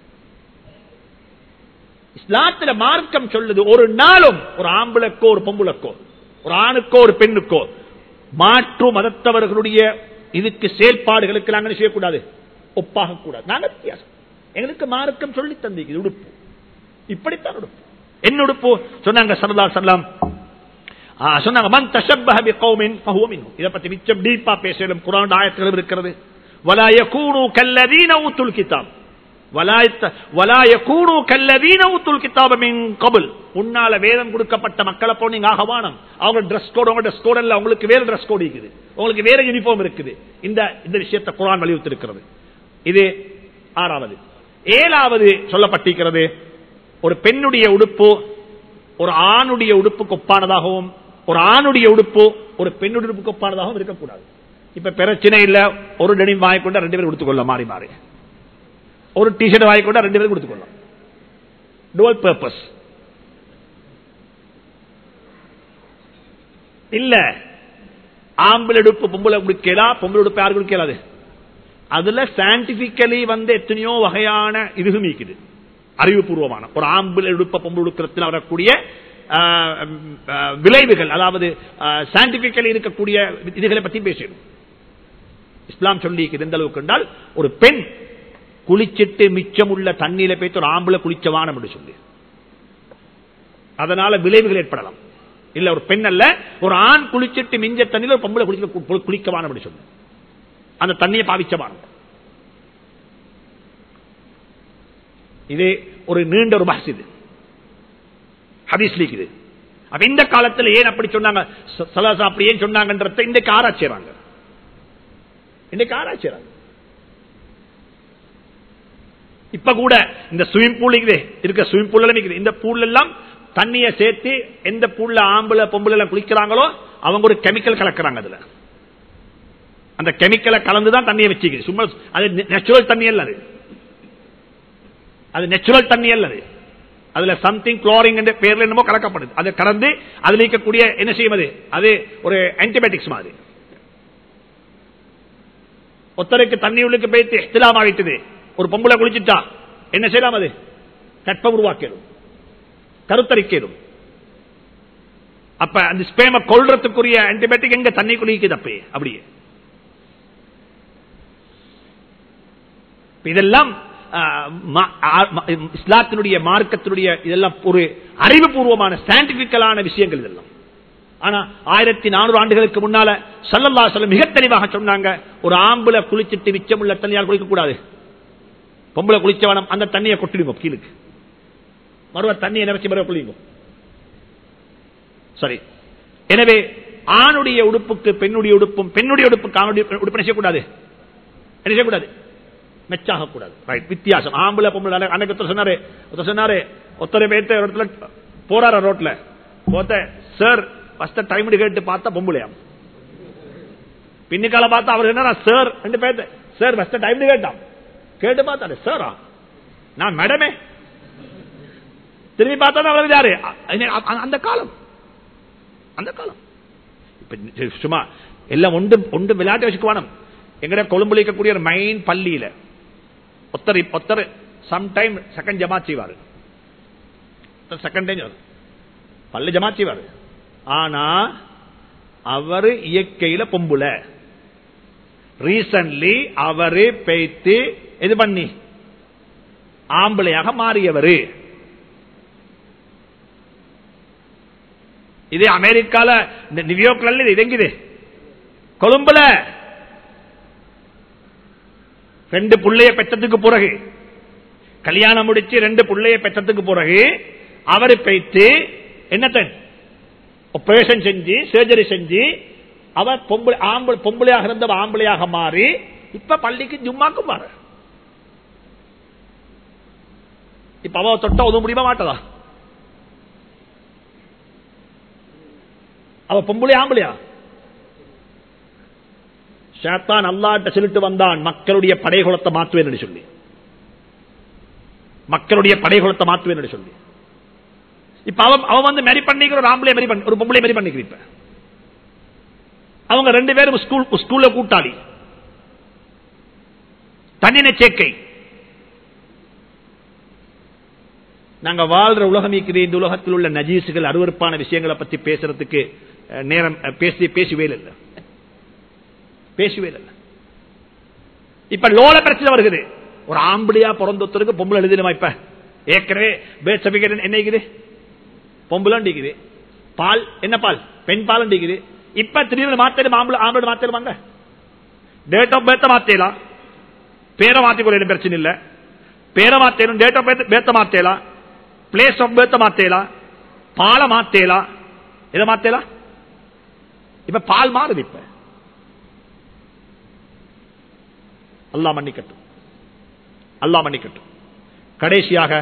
இஸ்லாத்துல மார்க்கம் சொல்லுது ஒரு நாளும் ஒரு ஆம்பளுக்கோ ஒரு பொம்புளக்கோ ஒரு ஆணுக்கோ ஒரு பெண்ணுக்கோ மாற்று மதத்தவர்களுடைய இதுக்கு செயல்பாடுகளுக்கு நாங்கள் செய்யக்கூடாது ஒப்பாக கூடாது நாங்க வித்தியாசம் எங்களுக்கு மார்க்கம் சொல்லி தந்திக்கு உடுப்பு இப்படித்தான் உடுப்பு என்னுடுப்பு சொன்னாங்க சல்லா சல்லாம் ஆ, சொன்னாங்க மன் தஷப்பஹ பிகௌமின் ஃபஹுவ மின்ஹும் இத பத்தி மிச்சம் டீப்பா பேசலும் குர்ஆன் ஆயத்துகளும் இருக்கிறது வலா யகூனு கல்லதீன ஊத்துல் கிதாப் வலா யத்த- வலா யகூனு கல்லதீன ஊத்துல் கிதாப மின் கபுல் உன்னால வேதம் கொடுக்கப்பட்ட மக்களை போ நீங்க ஆகவானம் அவங்க ட்ரெஸ் கோட் அவங்க ட்ரெஸ் கோட் இல்ல உங்களுக்கு வேற ட்ரெஸ் கோட் இருக்குது உங்களுக்கு வேற யூனிஃபார்ம் இருக்குது இந்த இந்த விஷயத்தை குர்ஆன் வலியுறுத்தி இருக்கிறது இது ஆறாவது ஏழாவது சொல்லப்பட்டிருக்கிறது ஒரு பெண்ணுடைய உடுப்பு ஒரு ஆணுடைய உடுப்புக்கு ஒப்பானதாகவும் ஒரு ஆணுடைய உடுப்பு ஒரு பெண்ணுடைய உடுப்புக்கு ஒப்பானதாகவும் இருக்கக்கூடாது இப்ப பிரச்சனை இல்ல ஒரு டெனிம் வாங்கிக்கொண்டா ரெண்டு பேரும் கொடுத்துக்கொள்ள மாறி மாறி ஒரு டிஷர்ட் வாங்கிக்கொண்டா ரெண்டு பேரும் கொடுத்துக்கொள்ளலாம் டுவல் பர்பஸ் இல்ல ஆம்பளை உடுப்பு பொம்பளை குடிக்கலாம் பொம்பளை உடுப்பு யாரு குடிக்கலாது அதுல சயின்டிபிக்கலி வந்து எத்தனையோ வகையான இது மீக்குது அறிவுபூர்வமான ஒரு ஆம்பளை உடுப்ப பொம்பளை உடுக்கிறதுல வரக்கூடிய ஆஹ், ஆஹ், விளைவுகள் அதாவது சயின்டிபிக்கலி இருக்கக்கூடிய இதுகளை பத்தி பேசணும் இஸ்லாம் சொல்லி எந்த அளவுக்கு என்றால் ஒரு பெண் குளிச்சிட்டு மிச்சம் உள்ள தண்ணீரை பேத்து ஒரு ஆம்பளை குளிச்சவானம் என்று சொல்லி அதனால விளைவுகள் ஏற்படலாம் இல்ல ஒரு பெண் அல்ல ஒரு ஆண் குளிச்சிட்டு மிஞ்ச தண்ணியில ஒரு பொம்பளை குளிக்க குளிக்கவானம் என்று சொல்லி அந்த தண்ணியை பாவிச்சவானம் இது ஒரு நீண்ட ஒரு பஸ் இது ஹதீஸ் லீக் இது அப்ப இந்த காலத்துல ஏன் அப்படி சொன்னாங்க ச- சலாசா அப்படி ஏன் சொன்னாங்கன்றத இன்றைக்கு ஆராய்ச்சிறாங்க இன்னைக்கு ஆராய்ச்சிறாங்க இப்ப கூட இந்த ஸ்விமிங் பூல் இருக்குது இருக்க ஸ்விமிங் பூல் எல்லாம் இருக்குது இந்த பூல் எல்லாம் தண்ணியை சேர்த்து எந்த பூல்ல ஆம்பளை பொம்பளை எல்லாம் குளிக்கிறாங்களோ அவங்க ஒரு கெமிக்கல் கலக்குறாங்க அதுல அந்த கெமிக்கலை கலந்துதான் தண்ணியை வச்சுக்குது சும்மா அது நேச்சுரல் தண்ணி அல்ல அது அது நேச்சுரல் தண்ணி அல்ல அது அதுல சம்திங் குளோரிங் என்ற பேர்ல என்னமோ கலக்கப்படுது அது கலந்து அதுல இருக்கக்கூடிய என்ன செய்யும் அது அது ஒரு ஆன்டிபயோட்டிக்ஸ் மாதிரி ஒத்தருக்கு தண்ணி உள்ளுக்கு போயிட்டு இஸ்லாம் ஆகிட்டது ஒரு பொம்பளை குளிச்சுட்டா என்ன செய்யலாம் அது கற்பம் உருவாக்கிடும் கருத்தரிக்கிடும் அப்ப அந்த ஸ்பேம கொள்றதுக்குரிய ஆன்டிபயோட்டிக் எங்க தண்ணி குளிக்குது அப்பயே அப்படியே இதெல்லாம் ஆஹ், ம- ஆ- ம- இஸ்லாத்தினுடைய மார்க்கத்தினுடைய இதெல்லாம் ஒரு அறிவுபூர்வமான சயின்டிபிக்கலான விஷயங்கள் இதெல்லாம் ஆனா ஆயிரத்தி நானூறு ஆண்டுகளுக்கு முன்னால சல்லல்லா சொல்லம் மிக தெளிவாக சொன்னாங்க ஒரு ஆம்பளை குளிச்சிட்டு மிச்சமுள்ள தண்ணியால் குளிக்க கூடாது பொம்பளை குளிச்சவனம் அந்த தண்ணியை கொட்டிடுவோம் கீழுக்கு மறுவ தண்ணியை நினைச்சு மறுவ குளிக்கும் சரி எனவே ஆணுடைய உடுப்புக்கு பெண்ணுடைய உடுப்பும் பெண்ணுடைய உடுப்புக்கு ஆணுடைய உடுப்பு என்ன செய்யக்கூடாது என்ன செய்யக்கூடாது மெச்சாக கூடாது ரைட் வித்தியாசம் ஆம்பளை பொம்பளை அன்னை- அன்னைக்கு ஒருத்தர் சொன்னாரு ஒருத்தர் சொன்னாரு ஒருத்தரை பேத்த ஒரு இடத்துல போறாரு ரோட்ல போத்த சார் ஃபர்ஸ்ட் டைம் கேட்டு பார்த்தா பொம்பளையாம் பின்னிக்கால பார்த்தா அவர் என்ன சார் ரெண்டு பேர்த்த சார் ஃபர்ஸ்ட் டைம் கேட்டான் கேட்டு பார்த்தாரு சாரா நான் மேடமே திரும்பி பார்த்தா அவர் யாரு அ- அ- அந்த காலம் அந்த காலம் இப்ப சும்மா எல்லாம் ஒன்று ஒன்று விளையாட்டு வச்சுக்குவானம் எங்கட கொழும்புல இருக்கக்கூடிய ஒரு மைன் பள்ளியில ஒத்தர் ஒத்தர் சம்டைம் செகண்ட் ஜமாத் செய்வாரு செகண்ட் டைம் பள்ளி ஜமாத் செய்வாரு ஆனா அவரு இயற்கையில பொம்புல ரீசன்ட்லி அவரு பேய்த்து இது பண்ணி ஆம்பளையாக மாறியவரு இது அமெரிக்கால இந்த நியூயார்க்ல இது எங்குது கொழும்புல ரெண்டு புள்ளைய பெற்றதுக்கு பிறகு கல்யாணம் முடிச்சு ரெண்டு புள்ளைய பெற்றதுக்கு பிறகு அவரு பேய்த்து என்னத்தன் ஆபரேஷன் செஞ்சு சர்ஜரி செஞ்சு அவர் பொம்பளை ஆம்பளை பொம்பளையாக இருந்தவ ஆம்பளையாக மாறி இப்ப பள்ளிக்கு ஜும்மாக்கு மாற இப்ப அவ தொட்ட உதவ முடியுமா மாட்டதா அவ பொம்பளை ஆம்பளையா ஷேத்தான் அல்லாட்ட சொல்லிட்டு வந்தான் மக்களுடைய படைகுலத்தை மாற்றுவேன் சொல்லி மக்களுடைய படைகுலத்தை மாற்றுவேன் சொல்லி இப்ப அவன் அவன் வந்து மேரி பண்ணிக்கிற ஒரு ஆம்பளை மேரி பண்ணி ஒரு பொம்பளை மேரி பண்ணிக்கிற இப்ப அவங்க ரெண்டு பேரும் ஸ்கூல் ஸ்கூல்ல கூட்டாளி தன்னின சேர்க்கை நாங்க வாழ்ற உலகம் இருக்குது இந்த உலகத்தில் உள்ள நஜீசுகள் அருவருப்பான விஷயங்களை பத்தி பேசுறதுக்கு அஹ், நேரம் அஹ், பேசி பேசுவே இல்லை பேசுவே இல்லை இப்ப லோல பிரச்சனை வருகிறது ஒரு ஆம்படியா பிறந்தொத்தருக்கு பொம்பளை எழுதிடுமா இப்ப ஏற்கனவே பேர்த் சர்டிபிகேட் என்ன இருக்குது பொம்புலாம் டிக்குது பால் என்ன பால் பெண் பால் டிக்குது இப்ப திடீர்னு மாத்தேன் ஆம்பளை ஆம்பளை மாத்தேருவாங்க டேட் ஆஃப் பேர்த்த மாத்தேலாம் பேரை மாத்திக்கொள்ள பிரச்சனை இல்ல பேரை மாத்தேனும் டேட் ஆஃப் பேர்த் பேர்த்த மாத்தேலாம் பிளேஸ் ஆஃப் பேர்த்த மாத்தேலாம் பாலை மாத்தேலாம் எதை மாத்தேலாம் இப்ப பால் மாறுது இப்ப அல்லா மன்னிக்கட்டும் அல்லா மன்னிக்கட்டும் கடைசியாக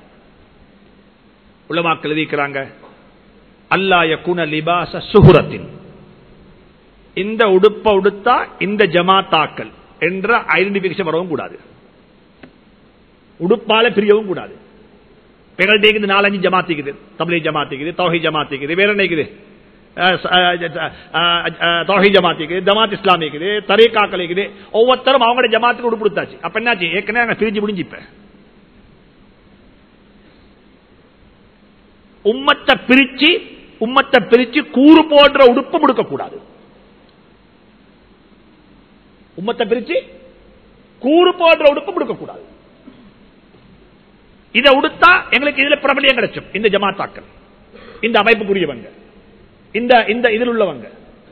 உலமாக்கள் எழுதிக்கிறாங்க அல்லா யகுன லிபாச சுகுரத்தின் இந்த உடுப்ப உடுத்தா இந்த ஜமாத்தாக்கள் என்ற ஐடென்டிபிகேஷன் வரவும் கூடாது உடுப்பால பிரியவும் கூடாது பெகல்டேக்குது நாலஞ்சு ஜமாத்திக்குது தமிழை ஜமாத்திக்குது தொகை ஜமாத்திக்குது வேற என்னைக்குது தொகை ஜமாத்திக்குது ஜமாத் இஸ்லாமிக்குது தரீக்காக்கள் இருக்குது ஒவ்வொருத்தரும் அவங்களோட ஜமாத்துக்கு உடுப்படுத்தாச்சு அப்ப என்னாச்சு ஏற்கனவே அங்க பிரிஞ்சு முடிஞ்சு இப்ப உம்மத்தை பிரிச்சு உம்மத்தை பிரிச்சு கூறு போன்ற உடுப்பு முடுக்க கூடாது உம்மத்தை பிரிச்சு கூறு போன்ற உடுப்பு முடுக்க கூடாது இதை உடுத்தா எங்களுக்கு இதுல பிரபலியம் கிடைச்சும் இந்த ஜமாத்தாக்கள் இந்த அமைப்புக்குரியவங்க இந்த இந்த இதில் உள்ளவங்க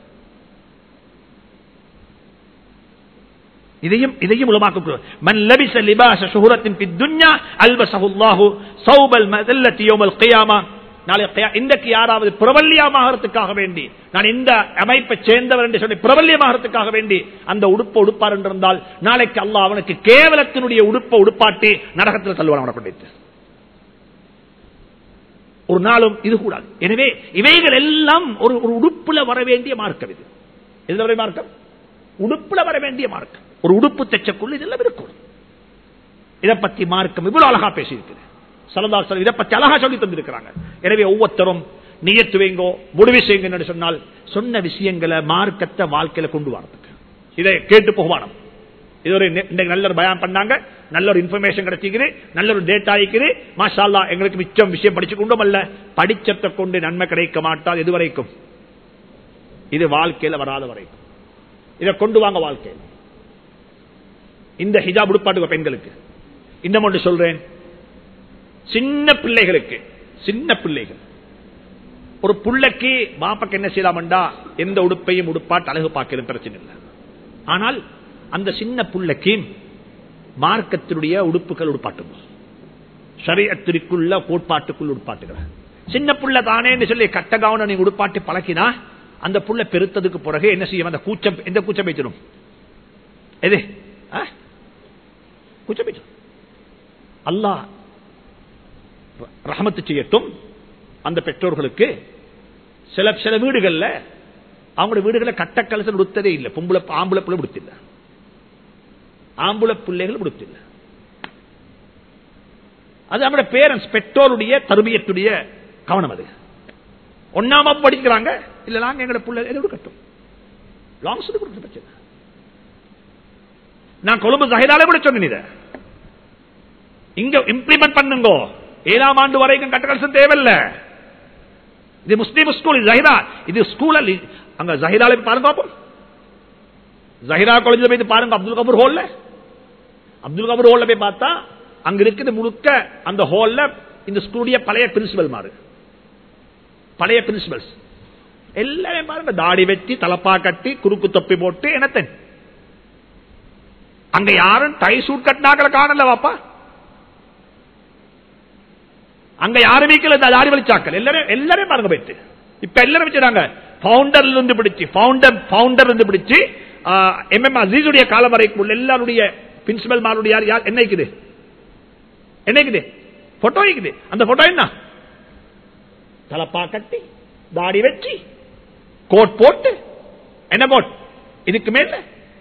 இதையும் இதையும் உலமாக்க மன் லபிச லிபாச சுஹுரத்தின் பி துன்யா அல்பசஹு அல்லாஹு சௌபல் மதல்லத்தி யௌமல் கியாமா நாளை இன்றைக்கு யாராவது பிரபல்யமாகறதுக்காக வேண்டி நான் இந்த அமைப்பை சேர்ந்தவர் என்று சொல்லி பிரபல்யமாகறதுக்காக வேண்டி அந்த உடுப்பை உடுப்பார் என்றிருந்தால் நாளைக்கு அல்லாஹ் அவனுக்கு கேவலத்தினுடைய உடுப்பை உடுப்பாட்டி நரகத்தில் தள்ளுவான் அவனை பண்ணிட்டு ஒரு நாளும் இது கூடாது எனவே இவைகள் எல்லாம் ஒரு ஒரு உடுப்புல வர வேண்டிய மார்க்கம் இது எதுல வர மார்க்கம் உடுப்புல வர வேண்டிய மார்க்கம் ஒரு உடுப்பு தைச்சக்குள்ள இதெல்லாம் இருக்கும் இதை பத்தி மார்க்கம் இவ்வளவு அழகா பேசியிருக்கிறது சலதாசர் இதை பத்தி அழகா சொல்லி தந்திருக்கிறாங்க எனவே ஒவ்வொருத்தரும் நியத்து வைங்கோ முடிவு செய்யுங்க சொன்னால் சொன்ன விஷயங்களை மார்க்கத்தை வாழ்க்கையில கொண்டு வரதுக்கு இதை கேட்டு போகவானம் இது ஒரு நல்ல ஒரு பயம் பண்ணாங்க நல்ல ஒரு இன்ஃபர்மேஷன் கிடைச்சிக்குது நல்ல ஒரு டேட்டா இருக்குது மாஷால்லா எங்களுக்கு மிச்சம் விஷயம் படிச்சு கொண்டும் அல்ல படிச்சத்தை கொண்டு நன்மை கிடைக்க மாட்டால் எது வரைக்கும் இது வாழ்க்கையில வராத வரைக்கும் இதை கொண்டு வாங்க வாழ்க்கையில் இந்த ஹிஜாப் உடுப்பாட்டு பெண்களுக்கு இன்னும் ஒன்று சொல்றேன் சின்ன பிள்ளைகளுக்கு சின்ன பிள்ளைகள் ஒரு புள்ளைக்கு மாப்பக்கு என்ன செய்யலாமண்டா எந்த உடுப்பையும் உடுப்பாட்டு அழகு பார்க்கிறது பிரச்சனை இல்லை ஆனால் அந்த சின்ன புள்ளைக்கு மார்க்கத்தினுடைய உடுப்புகள் உடுப்பாட்டுங்க சரியத்திற்குள்ள கோட்பாட்டுக்குள் உடுப்பாட்டுகிற சின்ன புள்ள தானே சொல்லி கட்ட கவனம் நீங்க உடுப்பாட்டி பழக்கினா அந்த புள்ள பெருத்ததுக்கு பிறகு என்ன செய்யும் அந்த கூச்சம் எந்த கூச்சம் வைத்திடும் எது கூச்சம் வைத்திடும் அல்லாஹ் ரஹமத்து செய்யட்டும் அந்த பெற்றோர்களுக்கு சில சில வீடுகள்ல அவங்களோட வீடுகளை கட்ட கலசல் உடுத்ததே இல்லை பொம்பளை ஆம்பளை பிள்ளை உடுத்தில்ல ஆம்பளை பிள்ளைகள் உடுத்தில்ல அது நம்முடைய பேரண்ட்ஸ் பெற்றோருடைய தருமியத்துடைய கவனம் அது ஒன்னாம படிக்கிறாங்க இல்ல நாங்க எங்களோட பிள்ளை எது கொடுக்கட்டும் லாங் சொல்லி கொடுக்க பிரச்சனை நான் கொழும்பு சகைதாலே கூட சொன்னேன் இதை இங்க இம்ப்ளிமெண்ட் பண்ணுங்க ஏழாம் ஆண்டு வரைக்கும் கட்டகலசம் தேவையில்ல இது முஸ்லீம் ஸ்கூல் ஜஹிரா இது ஸ்கூல் அங்க ஜஹிரால பாருங்க பாப்போம் ஜஹிரா காலேஜ்ல போய் பாருங்க அப்துல் கபூர் ஹோல்ல அப்துல் கபூர் ஹோல்ல போய் பார்த்தா அங்க இருக்குது முழுக்க அந்த ஹோல்ல இந்த ஸ்கூலுடைய பழைய பிரின்சிபல் மாறு பழைய பிரின்சிபல்ஸ் எல்லாமே பாருங்க தாடி வெட்டி தலப்பா கட்டி குறுக்கு தொப்பி போட்டு என்னத்தன் அங்க யாரும் டை சூட் கட்டினாக்களை காணல வாப்பா அங்க யாரும் வீக்கல தாடி வலிச்சாக்கள் எல்லாரும் எல்லாரும் பாருங்க போயிட்டு இப்ப எல்லாரும் வச்சுறாங்க பவுண்டர்ல இருந்து பிடிச்சு பவுண்டர் பவுண்டர் இருந்து பிடிச்சு எம் எம் அசீசுடைய காலம் வரைக்கும் உள்ள எல்லாருடைய பிரின்சிபல் மாருடைய யார் யார் என்ன இருக்குது என்ன இருக்குது போட்டோ இருக்குது அந்த போட்டோ என்ன தலப்பா கட்டி தாடி வச்சு கோட் போட்டு என்ன கோட் இதுக்கு மேல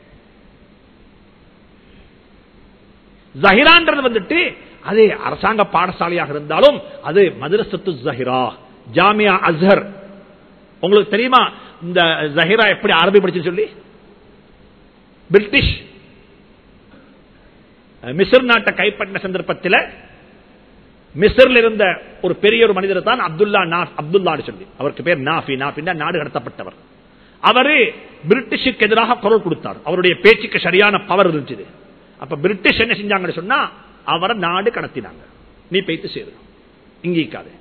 ஜஹிரான்றது வந்துட்டு அது அரசாங்க பாடசாலையாக இருந்தாலும் அது மதுரசத்து ஜஹிரா ஜாமியா அஸ்ஹர் உங்களுக்கு தெரியுமா இந்த ஜஹிரா எப்படி அரபி படிச்சு சொல்லி பிரிட்டிஷ் மிசர் நாட்டை கைப்பற்றின சந்தர்ப்பத்தில் மிசர்ல இருந்த ஒரு பெரிய ஒரு மனிதர் தான் அப்துல்லா நாஃப் அப்துல்லா சொல்லி அவருக்கு பேர் நாஃபி நாஃபின்னா நாடு கடத்தப்பட்டவர் அவரு பிரிட்டிஷுக்கு எதிராக குரல் கொடுத்தார் அவருடைய பேச்சுக்கு சரியான பவர் இருந்துச்சு அப்ப பிரிட்டிஷ் என்ன செஞ்சாங்கன்னு சொன்னா அவரை நாடு கடத்தினாங்க நீ போய்த்து சேரு இங்கிக்காது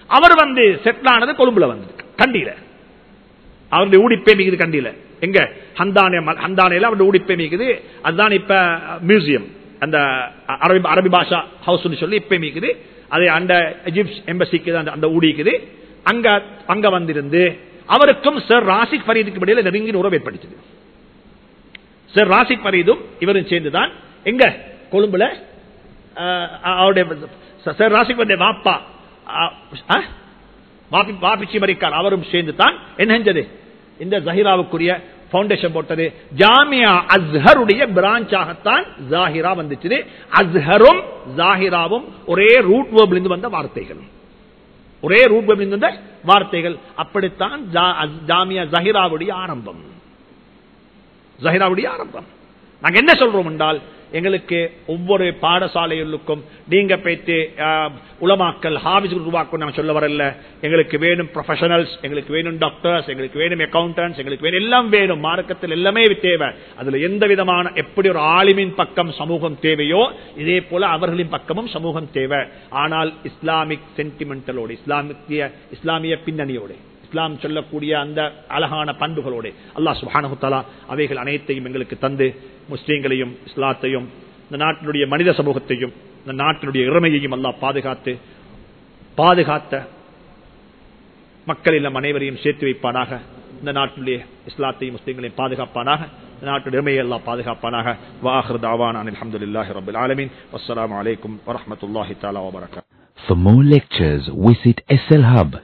அவர் வந்து செட்டில் ஆனது கொழும்புல வந்து கண்டியில அவருடைய ஊடிப்பே மிகுது கண்டியில எங்க ஹந்தானே ம- ஹந்தானேல அவருடைய ஊடிப்பே மிகுது அதுதான் இப்ப மியூசியம் அந்த அரபி அரபி பாஷா ஹவுஸ் சொல்லி இப்ப மிகுது அது அந்த எஜிப்ட் எம்பசிக்கு தான் அந்த- அந்த ஊடிக்குது அங்க அங்க வந்திருந்து அவருக்கும் சார் ராசிக் ஃபரீதுக்கு இடையில நெருங்கின உறவு ஏற்படுத்தது சார் ராசிக் ஃபரீதும் இவரும் சேர்ந்துதான் எங்க கொழும்புல அஹ், அவருடைய சார் ராசிக் ஃபரீதுடைய வாப்பா அஹ், அஹ், வாபி வாபிச்சி மரிக்கார் அவரும் சேர்ந்து தான் என்ன செஞ்சது இந்த ஜஹிராவுக்குரிய பவுண்டேஷன் போட்டது ஜாமியா அஸ்ஹருடைய பிரான்ச்சாகத்தான் ஜாஹிரா வந்துச்சு அஸ்ஹரும் ஜாஹிராவும் ஒரே ரூட் வேர்பில் இருந்து வந்த வார்த்தைகள் ஒரே ரூட் வேர்பில் இருந்து வந்த வார்த்தைகள் அப்படித்தான் ஜா- அஸ்- ஜாமியா ஜஹிராவுடைய ஆரம்பம் ஜஹிராவுடைய ஆரம்பம் நாங்க என்ன சொல்றோம் என்றால் எங்களுக்கு ஒவ்வொரு பாடசாலைகளுக்கும் நீங்க போயிட்டு ஆஹ், உலமாக்கல் ஹாபிஸ் உருவாக்கும் நாங்க சொல்ல வரல எங்களுக்கு வேணும் ப்ரொஃபஷனல்ஸ் எங்களுக்கு வேணும் டாக்டர்ஸ் எங்களுக்கு வேணும் அக்கௌண்டன்ஸ் எங்களுக்கு வேணும் எல்லாம் வேணும் மார்க்கத்தில் எல்லாமே தேவை அதுல எந்த விதமான எப்படி ஒரு ஆலிமின் பக்கம் சமூகம் தேவையோ இதே போல அவர்களின் பக்கமும் சமூகம் தேவை ஆனால் இஸ்லாமிக் சென்டிமெண்டலோடு இஸ்லாமிய இஸ்லாமிய பின்னணியோடு இஸ்லாம் சொல்லக்கூடிய அந்த அழகான பண்புகளோடு அல்லாஹ் சுப்ஹானஹு தஆலா அவைகள் அனைத்தையும் எங்களுக்கு தந்து முஸ்லீம்களையும் இஸ்லாத்தையும் இந்த நாட்டினுடைய மனித சமூகத்தையும் இந்த நாட்டினுடைய இறமையையும் அல்லாஹ் பாதுகாத்து பாதுகாத்த மக்கள் இல்லம் அனைவரையும் சேர்த்து வைப்பானாக இந்த நாட்டினுடைய இஸ்லாத்தையும் முஸ்லீம்களையும் பாதுகாப்பானாக இந்த நாட்டுடைய இறமையை எல்லாம் பாதுகாப்பானாக வாஹர் தாவான் அல்ஹம்துலில்லாஹி ரப்பில் ஆலமீன் வஸ்ஸலாமு அலைக்கும் வரஹ்மத்துல்லாஹி தஆலா வபரகாத்துஹு For more lectures, visit slhub.com.